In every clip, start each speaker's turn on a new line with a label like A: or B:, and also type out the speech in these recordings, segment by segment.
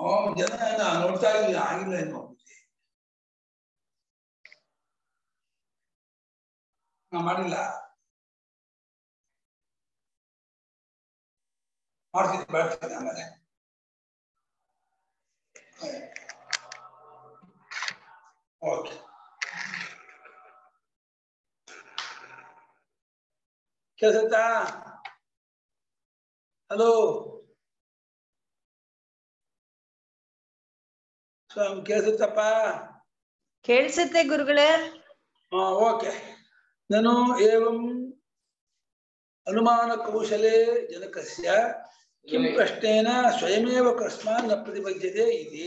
A: ಹ್ಮ್ ಜನ ಏನೋ ನೋಡ್ತಾ ಇದ್ವಿ ಆಗಿಲ್ಲ ಏನು ನಾ ಮಾಡಿಲ್ಲ ಮಾಡ್ತೀನಿ ಬೆಳ್ತೀನಿ ಆಮೇಲೆ ಓಕೆ ಕೇಳಿಸುತ್ತಾ ಹಲೋ ಸ್ವಾಮಿ ಕೇಳಿಸುತ್ತಪ್ಪ
B: ಕೇಳಿಸುತ್ತೆ ಗುರುಗಳೇ
A: ಹಾ ಓಕೆ ನಾನು ಏವಂ ಅನುಮಾನ ಕೌಶಲೆ ಜನಕಸ್ಯ ಕಿಂ ಪ್ರಶ್ನೇನ ಸ್ವಯಮೇವ ಕಸ್ಮಾನ್ ನ ಪ್ರತಿಪದ್ಯತೆ ಇತಿ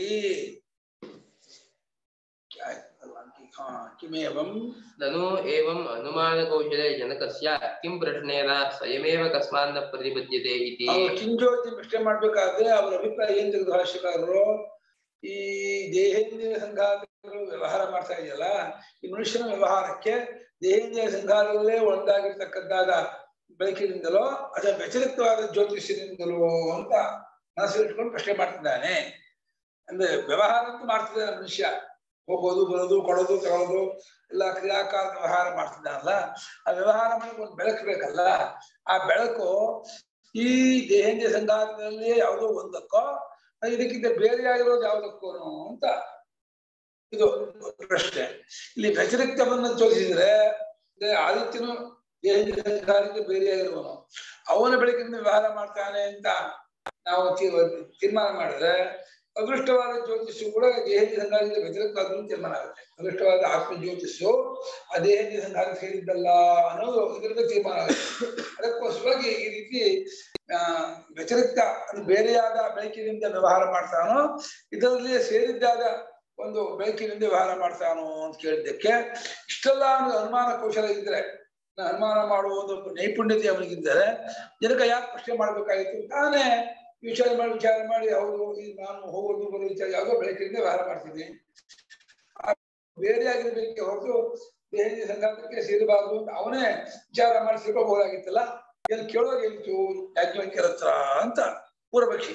A: क्या है भगवान की हाँ किमेवं
C: ननु एवम् अनुमानकौशले जनकस्य किं प्रश्नेन स्वयमेव कस्मान्न प्रतिपद्यते इति
A: ಅವ್ರು ಕಿಂಜೋತಿ ಪ್ರಶ್ನೆ ಮಾಡ್ಬೇಕಾದ್ರೆ ಅವರ ಅಭಿಪ್ರಾಯ ಏನ್ ತೆಗೆದು ಭಾಷೆಕಾರರು ಈ ದೇಹೇಂದ್ರಿಯ ಸಂಘಾತಗಳು ವ್ಯವಹಾರ ಮಾಡ್ತಾ ಇದೆಯಲ್ಲ ಈ ಮನುಷ್ಯನ ವ್ಯವಹಾರಕ್ಕೆ ದೇಹೇಂದ್ರಿಯ ಸಂಘಾತಗಳೇ ಒಂದಾಗಿರ್ತಕ್ಕದ್ದಾದ ಬೆಳಕಿನಿಂದಲೋ ಅಥವಾ ವ್ಯತಿರಿಕ್ತವಾದ ಜ್ಯೋತಿಷ್ಯದಿಂದಲೋ ಅಂತ ಮನಸ್ಸಲ್ಲಿಟ್ಕೊಂಡು ಪ್ರಶ್ನೆ ಮಾಡ್ತಿದ್ದಾನೆ ಅಂದ್ರೆ ವ್ಯವಹಾರ ಅಂತ ಮಾಡ್ತಿದ್ದಾನೆ ಮನುಷ್ಯ ಹೋಗೋದು ಬರೋದು ಕೊಡೋದು ತಗೊಳ್ಳೋದು ಎಲ್ಲ ಕ್ರಿಯಾಕಾರ ವ್ಯವಹಾರ ಮಾಡ್ತಿದ್ದಾನಲ್ಲ ಆ ವ್ಯವಹಾರ ಮಾಡಕ್ಕೆ ಒಂದು ಬೆಳಕು ಬೇಕಲ್ಲ ಆ ಬೆಳಕು ಈ ದೇಹೇಂದ್ರಿಯ ಸಂಘಾತದಲ್ಲಿ ಯಾವುದೋ ಒಂದಕ್ಕೋ ಇದಕ್ಕಿಂತ ಬೇರೆಯಾಗಿರೋದು ಯಾವುದಕ್ಕೋ ಅಂತ ಇದು ಪ್ರಶ್ನೆ ಇಲ್ಲಿ ವ್ಯತಿರಿಕ್ತವನ್ನು ತೋರಿಸಿದ್ರೆ ಅಂದ್ರೆ ಆದಿತ್ಯನು ದೇಹೇಂದ್ರಿಯ ಸಂಘಾತಕ್ಕೆ ಬೇರೆಯಾಗಿರುವನು ಅವನ ಬೆಳಕಿನಿಂದ ವ್ಯವಹಾರ ಮಾಡ್ತಾನೆ ಅಂತ ನಾವು ತೀರ್- ತೀರ್ಮಾನ ಮಾಡಿದ್ರೆ ಅದೃಷ್ಟವಾದ ಜ್ಯೋತಿಷು ಕೂಡ ದೇಹೇಂದ್ರಿಯ ಸಂಘಾತಕ್ಕೆ ವ್ಯತಿರಿಕ್ತವಾದ ತೀರ್ಮಾನ ಆಗುತ್ತೆ ಅದೃಷ್ಟವಾದ ಆತ್ಮ ಜ್ಯೋತಿಷು ಆ ದೇಹೇಂದ್ರಿಯ ಸಂಘಾತಕ್ಕೆ ಸೇರಿದ್ದಲ್ಲ ಅನ್ನೋದು ಇದರಿಂದ ತೀರ್ಮಾನ ಆಗುತ್ತೆ ಅದಕ್ಕೋಸ್ಕರವಾಗಿ ಈ ರೀತಿ ಆ ವ್ಯತಿರಿಕ್ತ ಅಂದ್ರೆ ಬೇರೆಯಾದ ಬೆಳಕಿನಿಂದ ವ್ಯವಹಾರ ಮಾಡ್ತಾನೋ ಇದರಲ್ಲಿ ಸೇರಿದ್ದಾದ ಒಂದು ಬೆಳಕಿನಿಂದ ವ್ಯವಹಾರ ಮಾಡ್ತಾನೋ ಅಂತ ಕೇಳಿದ್ದಕ್ಕೆ ಇಷ್ಟೆಲ್ಲ ಅವನಿಗೆ ಅನುಮಾನ ಕೌಶಲ ಇದ್ರೆ ಅನುಮಾನ ಮಾಡುವ ಒಂದು ನೈಪುಣ್ಯತೆ ಅವನಿಗಿದ್ದರೆ ಜನಕ ಯಾಕೆ ಪ್ರಶ್ನೆ ಮಾಡ್ಬೇಕಾಗಿತ್ತು ತಾನೇ ವಿಚಾರ ಮಾಡಿ ವಿಚಾರ ಮಾಡಿ ಹೌದು ಈ ನಾನು ಹೋಗೋದು ಬರೋ ವಿಚಾರ ಯಾವುದೋ ಬೆಳಕಿನಿಂದ ವ್ಯವಹಾರ ಮಾಡ್ತೀನಿ ಆ ಬೇರೆ ಆಗಿರ್ಬೇಕೆ ಹೊರತು ದೇಹದ ಸಂಘಾತಕ್ಕೆ ಸೇರಬಾರದು ಅಂತ ಅವನೇ ವಿಚಾರ ಮಾಡಿ ಸಿಗೋಬಹುದಾಗಿತ್ತಲ್ಲ ಎಲ್ಲಿ ಕೇಳೋದು ಎಲ್ತು ಯಾಜ್ಞವಲ್ಕ್ಯರ ಹತ್ರ ಅಂತ ಪೂರ್ವಪಕ್ಷಿ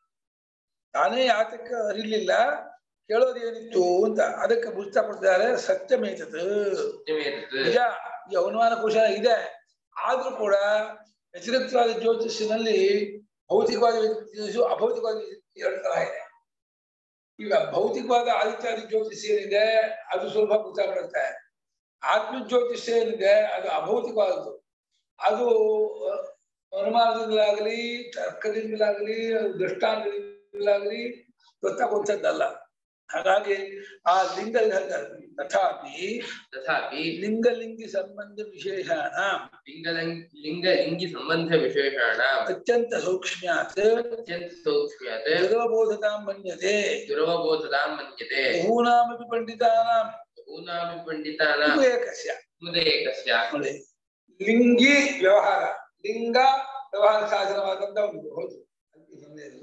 A: ತಾನೇ ಯಾತಕ್ಕೆ ಅರಿಲಿಲ್ಲ ಕೇಳೋದು ಏನಿತ್ತು ಅಂತ ಅದಕ್ಕೆ ಬುದ್ಧ ಕೊಡ್ತಾರೆ ಸತ್ಯಮೇತತ್
C: ಸತ್ಯಮೇತತ್
A: ನಿಜ ಈ ಅವಮಾನ ಕುಶಲ ಇದೆ ಆದ್ರೂ ಕೂಡ ವ್ಯತಿರಿಕ್ತವಾದ ಜ್ಯೋತಿಷಿನಲ್ಲಿ ಭೌತಿಕವಾದ ಜ್ಯೋತಿಷು ಅಭೌತಿಕವಾದ ಜ್ಯೋತಿಷು ಎರಡು ತರ ಇದೆ ಈಗ ಭೌತಿಕವಾದ ಆದಿತ್ಯಾದಿ ಜ್ಯೋತಿಷ ಏನಿದೆ ಅದು ಸ್ವಲ್ಪ ಗೊತ್ತಾಗ್ಬಿಡುತ್ತೆ ಆತ್ಮ ಜ್ಯೋತಿಷ ಏನಿದೆ ಅದು ಅಭೌತಿಕವಾದದ್ದು ಅದು ಅಹ್, ಅನುಮಾನದಿಂದಲಾಗಲಿ ತರ್ಕದಿಂದಲಾಗಲಿ ದೃಷ್ಟಾಂತದಿಂದಲಾಗಲಿ ಗೊತ್ತಾಗುವಂಥದ್ದಲ್ಲ ಹಾಗಾಗಿ ಆ ಲಿಂಗ ತಥಾಪಿ
C: तथापि
A: ಲಿಂಗಲಿಂಗಿ ಸಂಬಂಧ ವಿಶೇಷಾಣ
C: लिङ्गलिङ्- लिङ्गलिङ्गि सम्बन्धविशेषाणाम्
A: ಅತ್ಯಂತ ಸೂಕ್ಷ್ಮ್ಯಾತ್
C: अत्यन्तसौक्ष्म्यात्
A: ದುರಬೋಧತಾಂ ಮನ್ಯತೆ
C: दुरवबोधतां मन्यते
A: ಬಹೂನಾಮಪಿ ಪಂಡಿತಾನಾಂ
C: बहूनामि पण्डितानां
A: ಉಪೇಕಸ್ಯ
C: मुदयकस्य
A: ನೋಡಿ ಲಿಂಗಿ ವ್ಯವಹಾರ ಲಿಂಗ ವ್ಯವಹಾರ ಸಾಧನವಾದಂತ ಒಂದು ಹೌದು ಅದಕ್ಕೆ ತೊಂದ್ರೆ ಇಲ್ಲ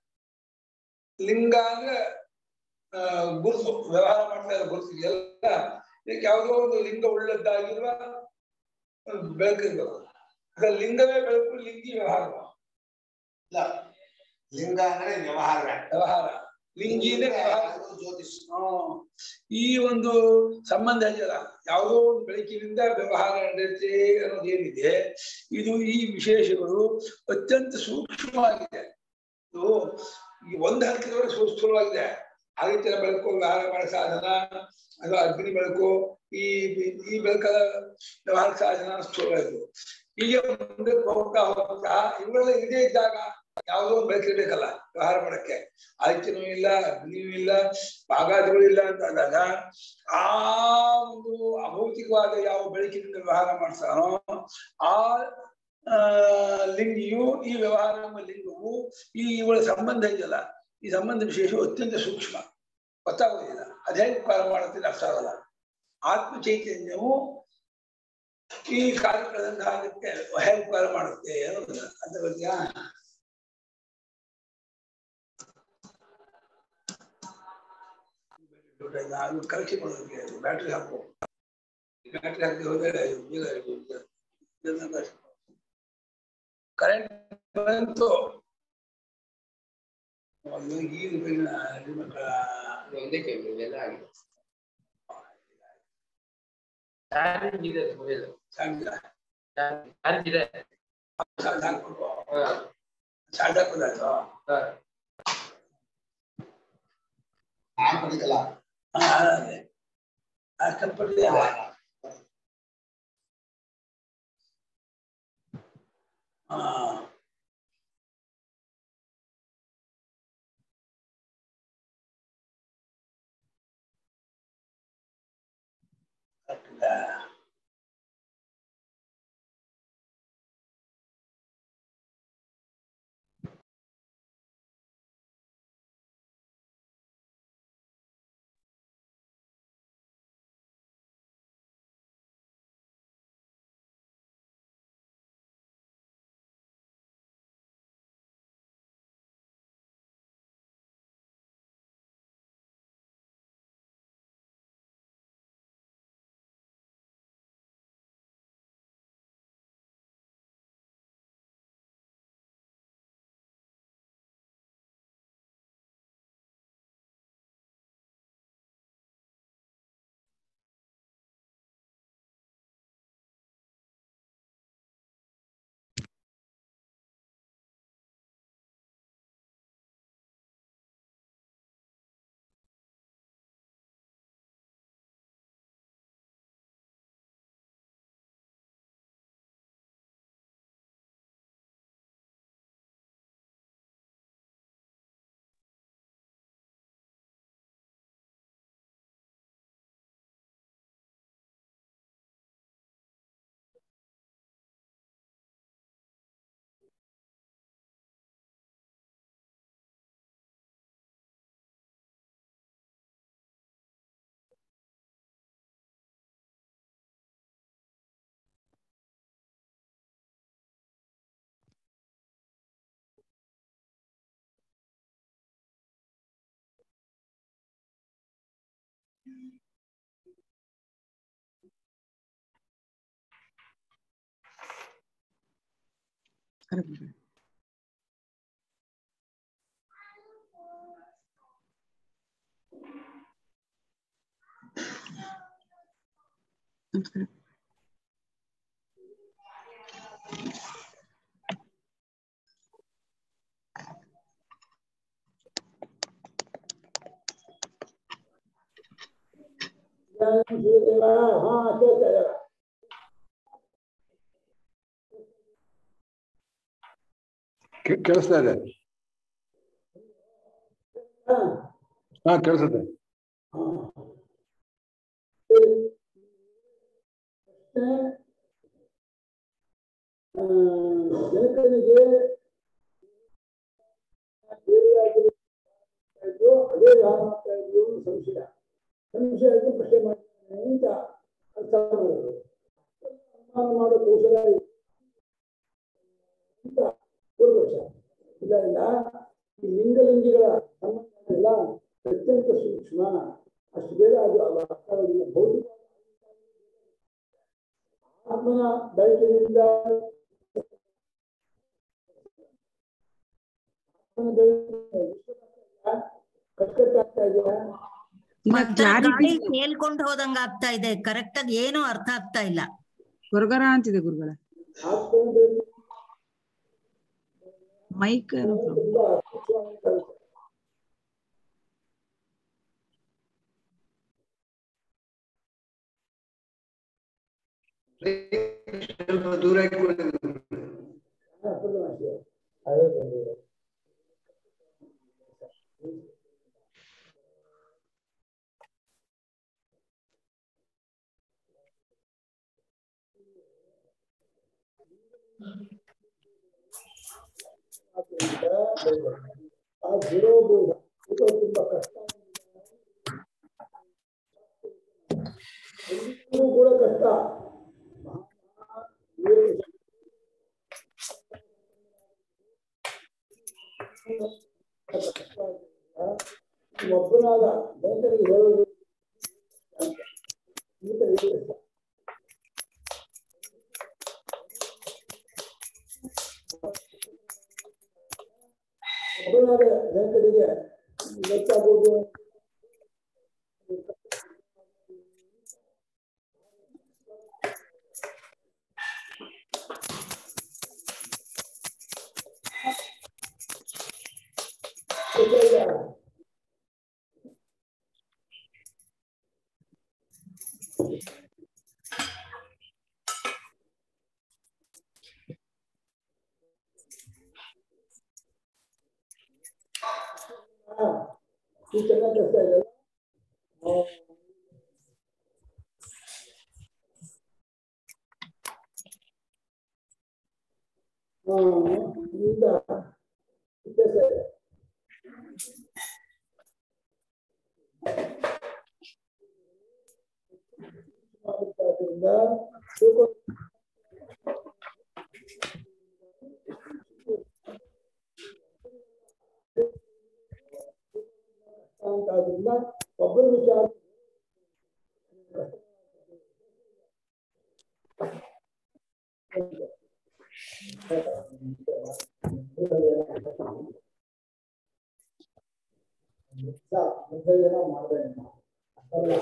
A: ಲಿಂಗ ಅಂದ್ರೆ ಆ, ಗುರುತು ವ್ಯವಹಾರ ಮಾಡ್ತಾ ಇರೋ ಗುರುತು ಎಲ್ಲ ಇದಕ್ಕೆ ಯಾವುದೋ ಒಂದು ಲಿಂಗ ಉಳ್ಳದ್ದಾಗಿರುವ ಒಂದು ಬೆಳಕು ಇರ್ಬೇಕು ಅದ್ರ ಲಿಂಗವೇ ಬೆಳಕು ಲಿಂಗಿ ವ್ಯವಹಾರ
D: ಇಲ್ಲ ಲಿಂಗ ಅಂದ್ರೆ ವ್ಯವಹಾರ
A: ವ್ಯವಹಾರ ಲಿಂಗಿನೇ ವ್ಯವಹಾರ
D: ಅದು ಜ್ಯೋತಿಷ್
A: ಹ್ಮ್. ಈ ಒಂದು ಸಂಬಂಧ ಇದೆಯಲ್ಲ ಯಾವುದೋ ಒಂದು ಬೆಳಕಿನಿಂದ ವ್ಯವಹಾರ ನಡೆಯುತ್ತೆ ಅನ್ನೋದು ಏನಿದೆ ಇದು ಈ ವಿಶೇಷಗಳು ಅತ್ಯಂತ ಸೂಕ್ಷ್ಮವಾಗಿದೆ ಇದು ಈ ಒಂದು ಹಂತದವರೆಗೆ ಸೂ- ಸ್ಥೂಲವಾಗಿದೆ ಆದಿತ್ಯನ ಬೆಳಕು ವ್ಯವಹಾರ ಮಾಡೋ ಸಾಧನ ಅದು ಅಗ್ನಿ ಬೆಳಕು ಈ ಈ ಬೆಳಕದ ವ್ಯವಹಾರ ಸಾಧನ ಸ್ಥೂಲವಾಗಿದೆ ಹೀಗೆ ಮುಂದಕ್ಕೆ ಹೋಗ್ತಾ ಹೋಗ್ತಾ ಇವುಗಳೆಲ್ಲ ಇದೇ ಇದ್ದಾಗ ಯಾವುದೋ ಒಂದು ಬೆಳಕಿರ್ಬೇಕಲ್ಲ ವ್ಯವಹಾರ ಮಾಡಕ್ಕೆ ಆದಿತ್ಯನೂ ಇಲ್ಲ ಅಗ್ನಿಯೂ ಇಲ್ಲ ಬಾಗಾದಿಗಳು ಇಲ್ಲ ಅಂತ ಆದಾಗ ಆ ಒಂದು ಅಭೌತಿಕವಾದ ಯಾವ ಬೆಳಕಿನಿಂದ ವ್ಯವಹಾರ ಮಾಡ್ತಾನೋ ಆ ಆ, ಲಿಂಗಿಯು ಈ ವ್ಯವಹಾರ ಎಂಬ ಲಿಂಗವು ಈ ಇವಳ ಸಂಬಂಧ ಇದೆಯಲ್ಲ ಈ ಸಂಬಂಧ ವಿಶೇಷವು ಅತ್ಯಂತ ಸೂಕ್ಷ್ಮ ಗೊತ್ತಾಗೋದಿಲ್ಲ ಅದ್ ಹೇಗೆ ಉಪಕಾರ ಮಾಡುತ್ತೆ ಅರ್ಥ ಆಗಲ್ಲ ಆತ್ಮ ಚೈತನ್ಯವು ಈ ಕಾರ್ಯಪ್ರದಂಗಾಗಕ್ಕೆ ಹೇಗೆ ಉಪಕಾರ ಮಾಡುತ್ತೆ ಅನ್ನೋದನ್ನ ಅಂತ ಗೊತ್ತಾ ಕಲೆಕ್ಷನ್ ಮಾಡೋದಕ್ಕೆ ಬ್ಯಾಟ್ರಿ ಹಾಕು ಬ್ಯಾಟ್ರಿ ಹಾಕಿ ಹೋದರೆ ಕರೆಂಟ್ ಬಂತು ಒಂದು ಈಗ ಬೆಳಿನ ಹೆಣ್ಮಕ್ಳ
C: ಒಂದೇ ಕೇಳಿ ಇದೆಲ್ಲ ಆಗಿದೆ ಚಾರ್ಜ್ ಇದೆ ಮೊಬೈಲ್
A: ಸಾಕಿಲ್ಲ
C: ಚಾರ್ಜ್ ಇದೆ
A: ಸಾಕು
C: ಹಾ,
A: ಸಾಲ್ಟ್ ಹಾಕೋದಾಯ್ತು
C: ಹಾ.
D: ಹಾಕ್ಬೇಕಲ್ಲ
A: ಹಾ ಅದೇ ಅಷ್ಟಪಟ್ಟು ಹಾ ಕಟ್ಟಿಲ್ಲ.
E: ಹಾ ಕೇಳ್ತಾ ಇದ್ದಾರೆ
F: ಕೆ- ಕೇಳಿಸ್ತಾ ಇದೆ
E: ಹಾ
F: ಹಾ ಕೇಳಿಸುತ್ತೆ
E: ಹಾ. ಸರಿ. ಪ್ರಶ್ನೆ, ಆ, ಜನಕನಿಗೆ ಬೇರೆಯಾಗಿ ಇದ್ರು, ಅದೇ ವ್ಯವಹಾರ ಮಾಡ್ತಾ ಇದ್ರು ಅಂತ ಸಂಶಯ ಸಂಶಯ ಆಯ್ತು ಪ್ರಶ್ನೆ ಮಾಡ್ತಾನೆ ಅಂತ ಅರ್ಥ ಮಾಡಿದ್ರು ಅನುಮಾನ ಮಾಡೋ ಕೌಶಲ ಅಂತ ಪೂರ್ವಪಕ್ಷ ಇದರಿಂದ ಈ ಲಿಂಗಲಿಂಗಿಗಳ ಸಂಬಂಧ ಎಲ್ಲ ಅತ್ಯಂತ ಸೂಕ್ಷ್ಮ ಅಷ್ಟು ಬೇಗ ಅದು ಅದು ಅರ್ಥ ಆಗೋದಿಲ್ಲ ಭೌತಿಕ ಆತ್ಮನ ಬೆಳಕಿನಿಂದ ಆತ್ಮನ ಬೆಳಕಿನಿಂದ ವಿಶ್ವ ಕಟ್ಕಟ್ಟಾಗ್ತಾ ಇದೆಯಾ
G: ಮತ್ತೆ ಗಾಳಿ ತೇಲ್ಕೊಂಡು ಹೋದಂಗ ಆಗ್ತಾ ಇದೆ ಕರೆಕ್ಟ್ ಆಗಿ ಏನು ಅರ್ಥ ಆಗ್ತಾ ಇಲ್ಲ
B: ಹೊರಗರ ಅಂತಿದೆ ಗುರುಗಳ
E: ಆತ್ಮನ ಬೆಳಕಿನಿಂದ
B: ಮೈಕ್
E: ತುಂಬಾ ಸೂಕ್ಷ್ಮವಾಗಿ ಕಾಣುತ್ತೆ.
D: ಸ್ವಲ್ಪ ದೂರ ಇಟ್ಕೊಳ್ಳಿ
E: ಹಾ, full ಮಾಹಿತಿ. ಅದೇ ಬಂದಿದೆ. ಆದ್ದರಿಂದ ಆ ದುರೋಬೋಧ ಇದು ತುಂಬಾ ಕಷ್ಟ ಎಲ್ಲರಿಗೂ ಕೂಡ ಕಷ್ಟ ಒಬ್ಬನಾದ ರೈತರಿಗೆ ಹೇಳೋದು ಅಂತ. ಈತ ಇದೆ ಕಷ್ಟ. ಕೊರೋನಾದ ವೆಂಕಟಿಗೆ ಲೆಕ್ಕಾಗೋದು ಈ ಚೆನ್ನಾಗಿ ಕಷ್ಟ ಇದೆ ಹಾ ಈಗ ವ್ಯತ್ಯಾಸ ಇದೆ ಆದ್ದರಿಂದ ತಿಳ್ಕೊ- ಅಂತ ಆದ್ರಿಂದ ಒಬ್ಬರ ವಿಚಾರ ಏನೋ ಮಾಡ್ದೆ ನೀನು. ಅಲ್ಲ.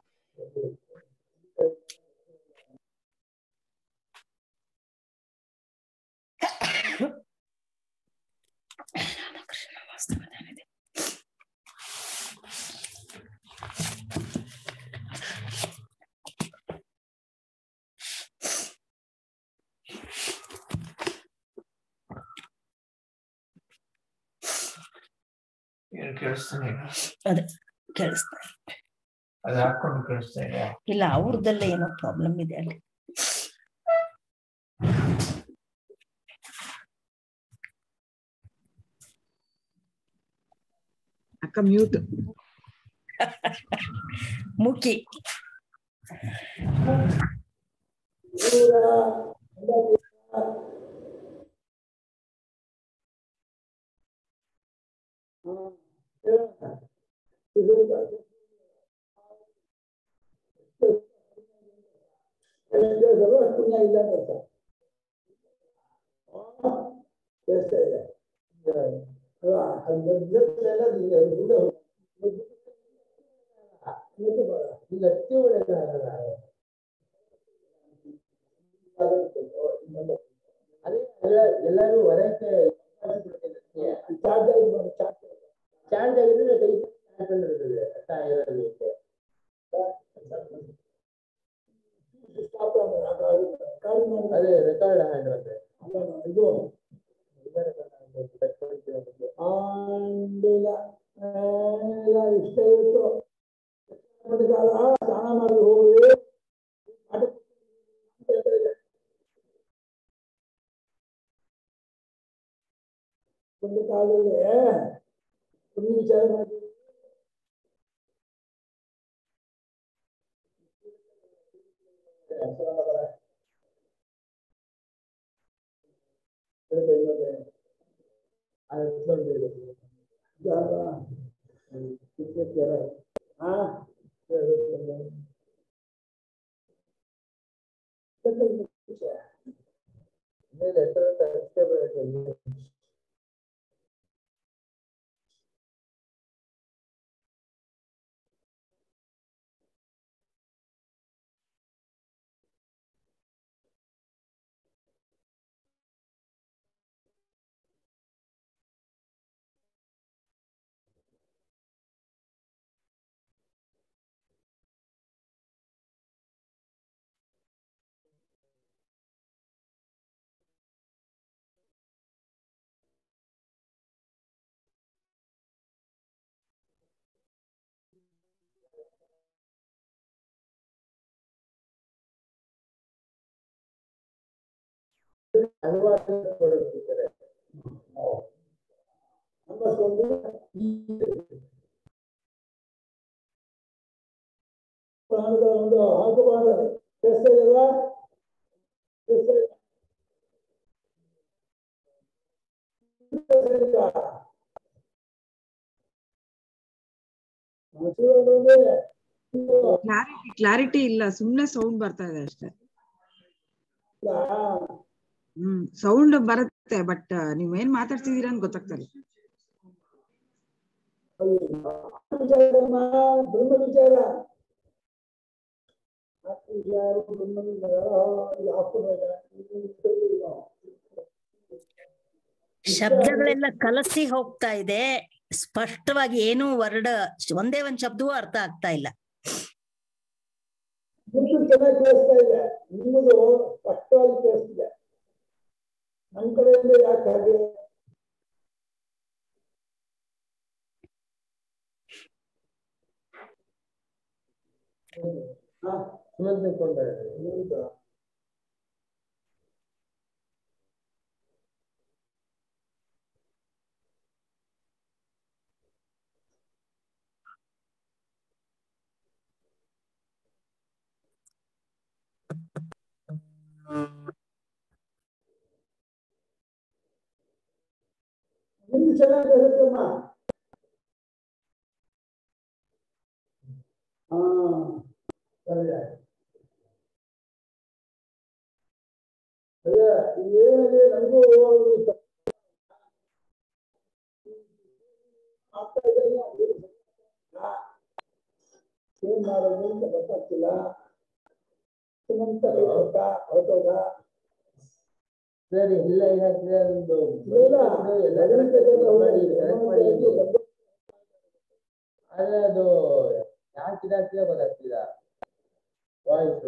H: ಏನು ಕೇಳಿಸ್ತಾನೆ ಇಲ್ಲ
G: ಅದೇ ಕೇಳಿಸ್ತಾ
H: ಅದು ಹಾಕೊಂಡು ಕೇಳಿಸ್ತಾ ಇಲ್ಲ
G: ಇಲ್ಲ ಅವ್ರದ್ದೆಲ್ಲ ಏನೋ ಪ್ರಾಬ್ಲಮ್ ಇದೆ ಅಲ್ಲಿ
B: ಅಕ್ಕ ಮ್ಯೂಟ್
G: ಮುಖಿ
E: ನೂರ ಎಂಬತ್ತು ಹಾ, ಹೇಳೋಣ. ಇದು ಎಷ್ಟು ಸರ್ವ ಪುಣ್ಯ ಇಲ್ಲ ಅಂತ ಅರ್ಥ. ಆ, ಎಷ್ಟು ಇದೆ ಅಲ್ಲ, ಅದು ಮೊದ್ಲಕ್ಕೆಲ್ಲ ಈಗ ಇದು ಇದು ಬರ. ಈಗ ಅತಿ ಒಳ್ಳೆಯದಾಗಲ್ಲ. ಅದೇ ಎಲ್ಲ- ಎಲ್ಲರೂ ಹೊರಕ್ಕೆ ಚಾರ್ಜ್ ಆಗಿ ಬಂದು ಚಾರ್ಜ್ ಚಾರ್ಜ್ ಆಗಿದ್ರೆ ಕೈ ಹಾಕೊಂಡಿರ್ತದೆ ಅರ್ಥ ಆಗಿರೋದು ಇದಕ್ಕೆ. Stop ಮಾಡೋದು, ಅದು ಆಗುತ್ತೆ. ಕಾಲ್ ಮಾಡೋದು. ಅದೇ ರೆಕಾರ್ಡ್ ಹ್ಯಾಂಡ್ ಅಂದ್ರೆ ಇದು ಆಂಡಿಲ್ಲ ಇಲ್ಲ ಇಷ್ಟ ಇತ್ತು ಕಾಲ ಸ್ನಾನ ಮಾಡಿ ಹೋಗಿ ಅದು ಅಂತ ಹೇಳ್ತಾ ಇದೆ. ಒಂದು ಕಾಲದಲ್ಲಿ ಒಂದು ವಿಚಾರ ಮಾಡಿ ಒಂದು ಪ್ರಾಣದ ಒಂದು ಹಾಕುಬಾರ ಕೆಲ್ಸದಲ್ಲ
B: ಕ್ಲಾರಿಟಿ ಕ್ಲಾರಿಟಿ ಇಲ್ಲ ಸುಮ್ನೆ ಸೌಂಡ್ ಬರ್ತಾ ಇದೆ ಅಷ್ಟೇ ಹ್ಮ್ ಸೌಂಡ್ ಬರುತ್ತೆ ಬಟ್ ನೀವ್ ಏನ್ ಮಾತಾಡ್ತಿದೀರ ಅಂತ ಗೊತ್ತಾಗ್ತಾ ಇಲ್ಲ
E: ವಿಚಾರಮ್ಮ ಬ್ರಹ್ಮ ವಿಚಾರ ಆತ್ಮ ವಿಚಾರ ಬ್ರಹ್ಮ ವಿಚಾರ ಇದು ಹಾಕ್ಕೊಂಡಾಗ ಇದು
G: ಶಬ್ದಗಳೆಲ್ಲ ಕಲಸಿ ಹೋಗ್ತಾ ಇದೆ ಸ್ಪಷ್ಟವಾಗಿ ಏನೂ ವರ್ಡ್ ಒಂದೇ ಒಂದ್ ಶಬ್ದವೂ ಅರ್ಥ ಆಗ್ತಾ ಇಲ್ಲ
E: ನಿಮ್ದು ಚೆನ್ನಾಗಿ ಕೇಳಿಸ್ತಾ ಇದೆ ನಿಮ್ಮದು ಸ್ಪಷ್ಟವಾಗಿ ಕೇಳಿಸ್ತಿದೆ ನಮ್ ಕಡೆಯಿಂದ ಯಾಕೆ ಹಾಗೆ ಹಾ ಸುಮಂತ್ ಹೌದಾ? ನಿಮ್ದು ಚೆನ್ನಾಗಿ ಹೇಳುತ್ತಮ್ಮ ಹಾ ಸರಿ ಅದೇ ಏನಿದೆ ನನಗೂ ಈ ಸ- ಆಗ್ತಾ ಇದೆಯಲ್ಲ, ಏನು ಗೊತ್ತಿಲ್ಲ. ಏನ್ ಮಾಡೋದು ಅಂತ ಗೊತ್ತಾಗ್ತಿಲ್ಲ ಸುಮಂತ ಕೊಟ್ಟ ಹೊರಟೋದ
I: ಸರ್ ಎಲ್ಲ ಏನಾಗ್ತದೆ ಒಂದು
E: ಇಲ್ಲ,
I: ಎಲ್ಲ
E: ಗಗನಕ್ಕೆ
I: correct
E: ಹೋಗಿ
I: ಮಾಡಿ correct ಮಾಡಿ
E: ಗಮನಕ್ಕೆ
I: ಇಲ್ಲಿ. ಆದ್ರೆ ಅದು ಯಾಕೆ ಇದಾಗ್ತಿದೆ ಗೊತ್ತಾಗ್ತಿಲ್ಲ ವಾಯ್ಸ್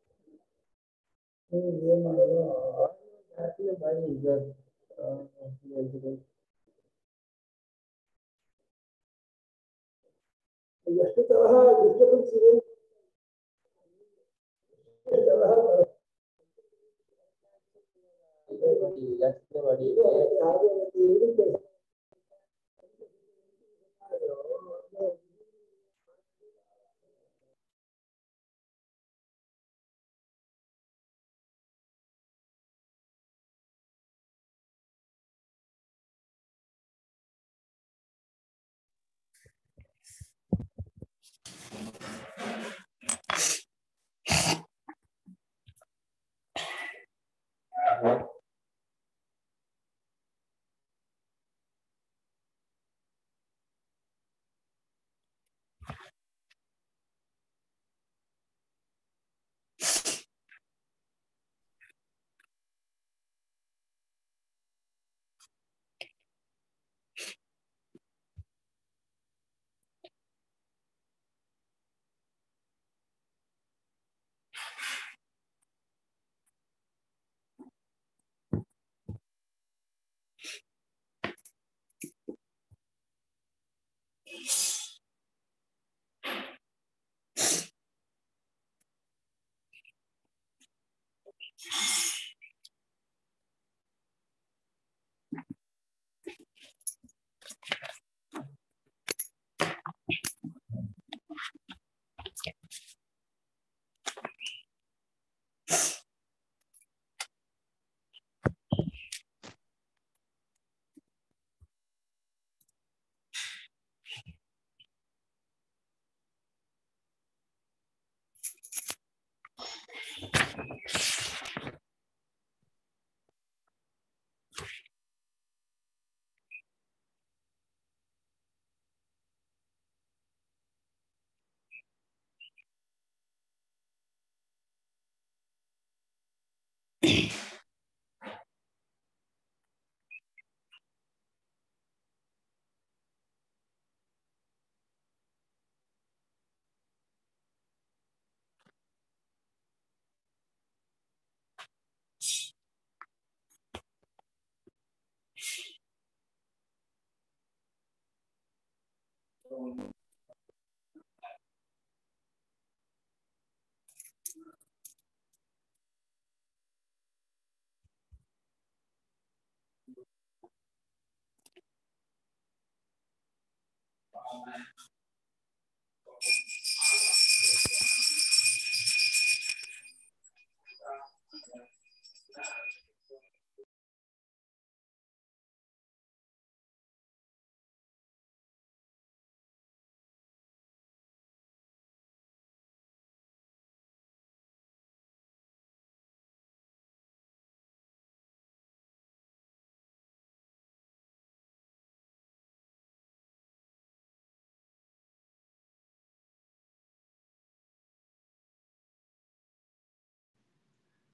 E: ಹ್ಮ್, ಏನ್ ಮಾಡೋದು
I: ಜಾಸ್ತಿ ಮಾಡಿ ಈಗ
E: ಎಷ್ಟು ತರಹ ಡಿಸ್ಟರ್ಬೆನ್ಸ್ ಇದೆ ಎಷ್ಟು ತರಹ
I: ಮಾಡಿ ಜಾಸ್ತಿ ಮಾಡಿ
E: ಹಾಗೆ ಇರುತ್ತೆ.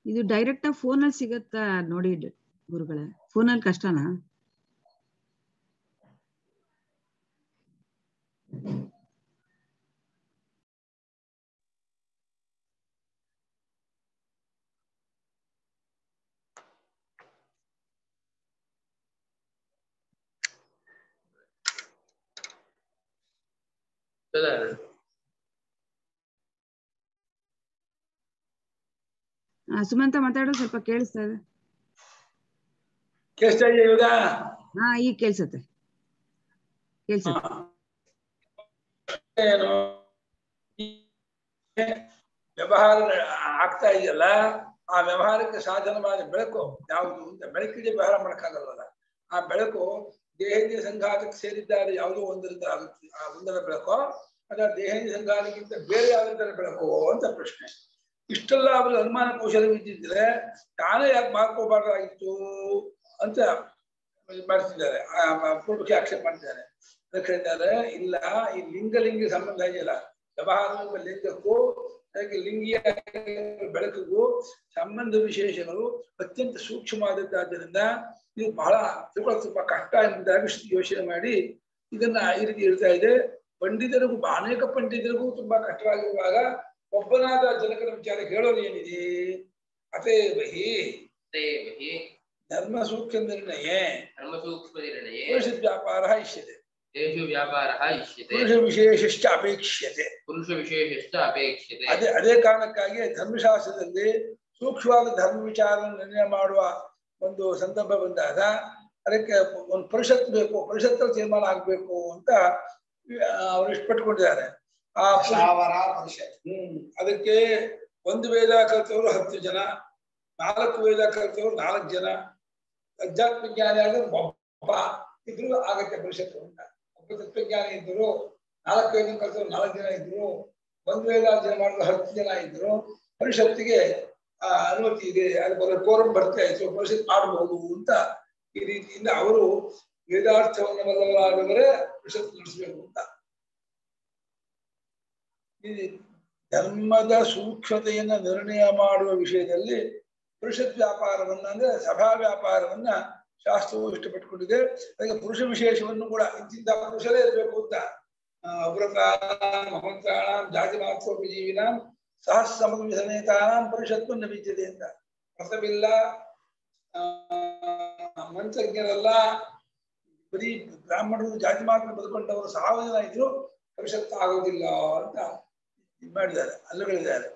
B: ಇದು ಡೈರೆಕ್ಟ್ ಆಗಿ ಫೋನ್ ಅಲ್ಲಿ ಸಿಗತ್ತಾ ನೋಡಿ ಗುರುಗಳೇ ಫೋನ್ ಅಲ್ಲಿ ಕಷ್ಟನಾ
C: ತದಾರು
B: ಆ, ಸುಮಂತ ಮಾತಾಡೋದು ಸ್ವಲ್ಪ ಕೇಳಿಸ್ತಾ ಇದೆ
A: ಕೇಳಿಸ್ತಾ ಇದೆಯಾ ಇವಾಗ
B: ಹಾ ಈಗ ಕೇಳ್ಸತ್ತೆ ಕೇಳ್ಸತ್ತೆ
A: ಏನು ಈ ವ್ಯವಹಾರ ಆಗ್ತಾ ಇದೆಯಲ್ಲ ಆ ವ್ಯವಹಾರಕ್ಕೆ ಸಾಧನವಾದ ಬೆಳಕು ಯಾವುದು ಅಂತ ಬೆಳಕಿಗೆ ವ್ಯವಹಾರ ಮಾಡಕ್ಕಾಗಲ್ವಲ್ಲ ಆ ಬೆಳಕು ದೇಹೇಂದ್ರಿಯ ಸಂಘಾತಕ್ಕೆ ಸೇರಿದ್ದಾರೆ ಯಾವುದೋ ಒಂದರಿಂದ ಆಗುತ್ತೆ ಆ ಒಂದರ ಬೆಳಕು ಅಥವಾ ದೇಹೇಂದ್ರಿಯ ಸಂಘಾತಕ್ಕಿಂತ ಬೇರೆ ಯಾವುದರ ಬೆಳಕು ಅಂತ ಪ್ರಶ್ನೆ ಇಷ್ಟೆಲ್ಲ ಅವರ ಅನುಮಾನ ಕೌಶಲ್ಯವಿದ್ದಿದ್ರೆ ತಾನೇ ಯಾಕೆ ಮಾಡ್ಕೋಬಾರ್ದಾಗಿತ್ತು ಅಂತ ಮಾಡ್ತಿದ್ದಾರೆ ಆ ಪೂರ್ವಕ್ಕೆ ಆಕ್ಷೇಪ ಮಾಡ್ತಿದ್ದಾರೆ ಅದಕ್ಕೆ ಹೇಳ್ತಾರೆ ಇಲ್ಲ ಈ ಲಿಂಗಲಿಂಗಿ ಸಂಬಂಧ ಇದೆಯಲ್ಲ ವ್ಯವಹಾರ ಎಂಬ ಲಿಂಗಕ್ಕೂ ಅದಕ್ಕೆ ಲಿಂಗಿಯ ಬೆಳಕಿಗೂ ಸಂಬಂಧ ವಿಶೇಷಗಳು ಅತ್ಯಂತ ಸೂಕ್ಷ್ಮವಾದದ್ದಾದ್ದರಿಂದ ಇದು ಬಹಳ ತಿಳ್ಕೊಳ್ಳೋದು ತುಂಬಾ ಕಷ್ಟ ಎಂಬುದಾಗಿ ಯೋಚನೆ ಮಾಡಿ ಇದನ್ನ ಈ ರೀತಿ ಹೇಳ್ತಾ ಇದೆ ಪಂಡಿತರಿಗೂ ಅನೇಕ ಪಂಡಿತರಿಗೂ ತುಂಬಾ ಕಷ್ಟವಾಗಿರುವಾಗ ಒಬ್ಬನಾದ ಜನಕರ ವಿಚಾರ ಹೇಳೋದು ಏನಿದೆ ಅತೇ ಬಹಿ
C: ತೇವ ಹಿ
A: ಧರ್ಮ ಸೂಕ್ಷ್ಮ ನಿರ್ಣಯ
C: ಧರ್ಮಸೂಕ್ಷ್ಮ ನಿರ್ಣಯೇ
A: ಪುರುಷ ವ್ಯಾಪಾರ ಇಷ್ಯತೆ
C: ತೇಷು ವ್ಯಾಪಾರः ಇಷ್ಯತೆ
A: ಪುರುಷ ವಿಶೇಷಶ್ಚ ಅಪೇಕ್ಷ್ಯತೆ
C: ಪುರುಷ ವಿಶೇಷಶ್ಚ ಅಪೇಕ್ಷತೆ
A: ಅದೇ ಅದೇ ಕಾರಣಕ್ಕಾಗಿ ಧರ್ಮಶಾಸ್ತ್ರದಲ್ಲಿ ಸೂಕ್ಷ್ಮವಾದ ಧರ್ಮ ವಿಚಾರ ನಿರ್ಣಯ ಮಾಡುವ ಒಂದು ಸಂದರ್ಭ ಬಂದಾಗ ಅದಕ್ಕೆ ಒಂದು ಪರಿಷತ್ ಬೇಕು ಪರಿಷತ್ತರ ತೀರ್ಮಾನ ಆಗ್ಬೇಕು ಅಂತ ಆ, ಅವ್ರು ಇಷ್ಟಪಟ್ಕೊಂಡಿದ್ದಾರೆ ಆ ಪುರುಷ-
D: ಶಾವರ ಪರಿಷತ್
A: ಹ್ಮ್ ಅದಕ್ಕೆ ಒಂದು ವೇದ ಕಲಿತವರು ಹತ್ತು ಜನ ನಾಲ್ಕು ವೇದ ಕಲಿತವರು ನಾಲ್ಕು ಜನ ಅಧ್ಯಾತ್ಮ ಜ್ಞಾನಿ ಆದ್ರೆ ಒಬ್ಬ ಇದ್ರು ಆಗತ್ತೆ ಪರಿಷತ್ತು ಅಂತ ಒಬ್ಬ ತತ್ವಜ್ಞಾನಿ ಇದ್ರು ನಾಲ್ಕು ವೇದ ಕಲಿತವರು ನಾಲ್ಕು ಜನ ಇದ್ರು ಒಂದು ವೇದಾಧ್ಯಯನ ಮಾಡಿದ್ರು ಹತ್ತು ಜನ ಇದ್ರು ಪರಿಷತ್ತಿಗೆ ಆ ಅನುಮತಿ ಇದೆ ಅದು ಬರೋ ಕೋರಂ ಬರ್ತಾ ಇತ್ತು ಪರಿಷತ್ ಮಾಡಬಹುದು ಅಂತ ಈ ರೀತಿಯಿಂದ ಅವರು ವೇದಾರ್ಥವನ್ನು ಬಲ್ಲವರಾದವರೇ ಪರಿಷತ್ ನಡೆಸಬೇಕು ಅಂತ ಈ ಧರ್ಮದ ಸೂಕ್ಷ್ಮತೆಯನ್ನ ನಿರ್ಣಯ ಮಾಡುವ ವಿಷಯದಲ್ಲಿ ಪುರುಷತ್ ವ್ಯಾಪಾರವನ್ನ ಅಂದ್ರೆ ಸಭಾ ವ್ಯಾಪಾರವನ್ನ ಶಾಸ್ತ್ರವು ಇಷ್ಟಪಟ್ಟುಕೊಂಡಿದೆ ಅದಕ್ಕೆ ಪುರುಷ ವಿಶೇಷವನ್ನು ಕೂಡ ಇಂತಿಂತ ಪುರುಷರೇ ಇರಬೇಕು ಅಂತ ಅಮೃತಾಂ ಮಹಂತಾಣಂ ಜಾತಿ ಮಾತ್ರೋಪಜೀವಿನಾಂ ಸಹಸ್ರಮಗ ಸಮೇತಾನಾಂ ಪರಿಷತ್ವನ್ನ ವಿದ್ಯತೆ ಅಂತ ಅರ್ಥವಿಲ್ಲ ಆ, ಮಂತ್ರಜ್ಞರೆಲ್ಲ ಬರೀ ಬ್ರಾಹ್ಮಣರು ಜಾತಿ ಮಾತ್ರ ಬದುಕೊಂಡವರು ಸಾವಿರ ಜನ ಇದ್ರು ಪರಿಷತ್ ಆಗೋದಿಲ್ಲ ಅಂತ ಇದ್ ಮಾಡಿದ್ದಾರೆ ಅಲ್ಲಗಳಿದ್ದಾರೆ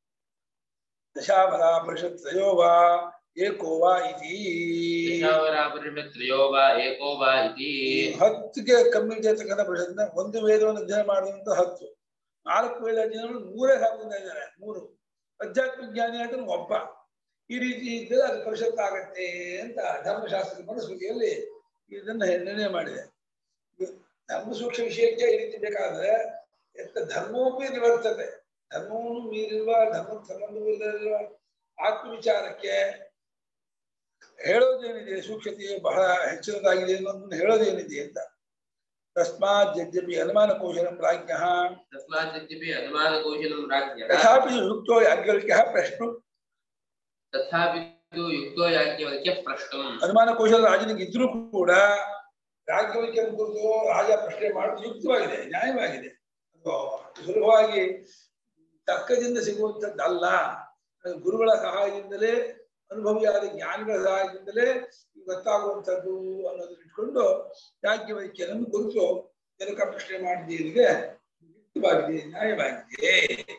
A: ದಶಾವರ ಪರಿಷತ್ ತ್ರಯೋವಾ ಏಕೋವಾ ಇತಿ
C: ದಶಾವರಾಪರಿಷತ್ರಯೋ ವಾ ಏಕೋ ವಾ ಇತಿ
A: ಹತ್ತಿಗೆ ಕಮ್ಮಿ ಇರ್ತಕ್ಕಂಥ ಪರಿಷತ್ನ ಒಂದು ವೇದವನ್ನು ಅಧ್ಯಯನ ಮಾಡಿದಂತ ಹತ್ತು ನಾಲ್ಕು ವೇದ ಅಧ್ಯಯನಗಳು ಮೂರೇ ಸಾಕು ಇದ್ದಾರೆ ಮೂರು ಅಧ್ಯಾತ್ಮ ಜ್ಞಾನಿ ಅಂದ್ರೆ ಒಬ್ಬ ಈ ರೀತಿ ಇದ್ದರೆ ಅದು ಪರಿಷತ್ ಆಗತ್ತೆ ಅಂತ ಧರ್ಮಶಾಸ್ತ್ರದ ಮನಸ್ಸುತಿಯಲ್ಲಿ ಇದನ್ನ ನಿರ್ಣಯ ಮಾಡಿದೆ ಧರ್ಮ ಸೂಕ್ಷ್ಮ ವಿಷಯಕ್ಕೆ ಈ ರೀತಿ ಬೇಕಾದ್ರೆ ಎತ್ತ ಧರ್ಮೋಪಿ ನಿವರ್ತತೆ ಧರ್ಮವನ್ನು ಮೀರಿರುವ ಧರ್ಮ ಸಂಬಂಧವಿಲ್ಲದಿರುವ ಆತ್ಮವಿಚಾರಕ್ಕೆ ಹೇಳೋದೇನಿದೆ ಸೂಕ್ಷ್ಮತೆ ಬಹಳ ಹೆಚ್ಚಿನದಾಗಿದೆ ಅನ್ನೋದನ್ನು ಹೇಳೋದೇನಿದೆ ಅಂತ ತಸ್ಮಾತ್ ಯದ್ಯಪಿ ಅನುಮಾನ ಕೌಶಲ ಪ್ರಾಜ್ಞ
C: ತಸ್ಮಾತ್ ಯದ್ಯಪಿ ಅನುಮಾನಕೌಶಲಂ ರಾಜ್ಞಃ
A: ತಥಾಪಿ ಯುಕ್ತೋ ಯಾಜ್ಞವಲ್ಕ್ಯ ಪ್ರಶ್ನ
C: ತಥಾಪಿ ತು ಯುಕ್ತೋ ಯಾಜ್ಞವಲ್ಕ್ಯ ಪ್ರಶ್ನಂ
A: ಅನುಮಾನ ಕೌಶಲ ರಾಜನಿಗೆ ಇದ್ರೂ ಕೂಡ ಯಾಜ್ಞವಲ್ಕ್ಯ ಕುರಿತು ರಾಜ ಪ್ರಶ್ನೆ ಮಾಡೋದು ಯುಕ್ತವಾಗಿದೆ ನ್ಯಾಯವಾಗಿದೆ ಅದು ಸುಲಭವಾಗಿ ತರ್ಕದಿಂದ ಸಿಗುವಂಥದ್ದಲ್ಲ ಅದು ಗುರುಗಳ ಸಹಾಯದಿಂದಲೇ ಅನುಭವಿಯಾದ ಜ್ಞಾನಿಗಳ ಸಹಾಯದಿಂದಲೇ ಇದು ಗೊತ್ತಾಗುವಂಥದ್ದು ಅನ್ನೋದನ್ನ ಇಟ್ಕೊಂಡು ಯಾಜ್ಞವಲ್ಕ್ಯನನ್ನು ಕುರಿತು ಜನಕ ಪ್ರಶ್ನೆ ಮಾಡಿದೀರಿಗೆ ಯುಕ್ತವಾಗಿದೆ ನ್ಯಾಯವಾಗಿದೆ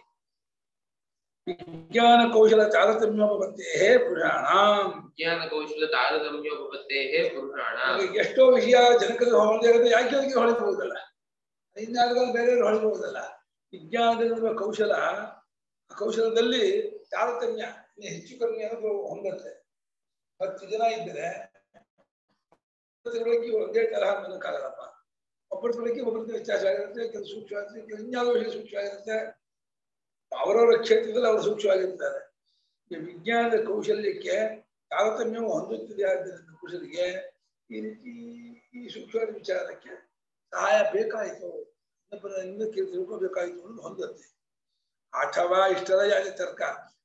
A: ವಿಜ್ಞಾನ ಕೌಶಲ ತಾರತಮ್ಯೋಪತ್ತೇ ಪುರಾಣಾಂ
C: ವಿಜ್ಞಾನಕೌಶಲ ತಾರತಮ್ಯೋಪತ್ತೇಃ ಪುರುಷಾಣಾಂ
A: ಈಗ ಎಷ್ಟೋ ವಿಷಯ ಜನಕರಿಗೆ ಹೊಳದೇ ಇರುತ್ತೆ ಯಾಕೆ ಅವರಿಗೆ ಹೊಳೆಬಹುದಲ್ಲ ಇನ್ಯಾರಿಗಾದ್ರು ಬೇರೆ ಹೊಳೆಬಹುದಲ್ಲ ವಿಜ್ಞಾನದಲ್ಲಿರುವ ಕೌಶಲ ಆ ಕೌಶಲದಲ್ಲಿ ತಾರತಮ್ಯ ಇನ್ನು ಹೆಚ್ಚು ಕಡಿಮೆ ಅನ್ನೋದು ಹೊಂದತ್ತೆ ಹತ್ತು ಜನ ಇದ್ದರೆ ತಿಳುವಳಿಕೆ ಒಂದೇ ತರಹ ಅನ್ನೋಕ್ಕಾಗಲ್ಲಪ್ಪ ಒಬ್ಬರ ತಿಳುವಳಿಕೆ ಒಬ್ಬರದ್ದು ವ್ಯತ್ಯಾಸ ಆಗಿರುತ್ತೆ ಕೆಲವು ಸೂಕ್ಷ್ಮ ಆಗಿರುತ್ತೆ ಕೆಲವು ಇನ್ಯಾವುದೋ ವಿಷಯ ಸೂಕ್ಷ್ಮ ಆಗಿರುತ್ತೆ ಅವರವರ ಕ್ಷೇತ್ರದಲ್ಲಿ ಅವರು ಸೂಕ್ಷ್ಮವಾಗಿರ್ತಾರೆ ಈ ವಿಜ್ಞಾನದ ಕೌಶಲ್ಯಕ್ಕೆ ತಾರತಮ್ಯವು ಹೊಂದುತ್ತದೆ ಆದ್ದರಿಂದ ಪುರುಷರಿಗೆ ಈ ರೀತಿ ಈ ಸೂಕ್ಷ್ಮ ವಿಚಾರಕ್ಕೆ ಸಹಾಯ ಬೇಕಾಯಿತು ಇನ್ನೊಬ್ಬರ ಇನ್ನೊಂದಕ್ಕೆ ತಿಳ್ಕೋಬೇಕಾಯಿತು ಅನ್ನೋದು ಹೊಂದುತ್ತೆ ಅಥವಾ ಇಷ್ಟರ ಯಾಕೆ ತರ್ಕ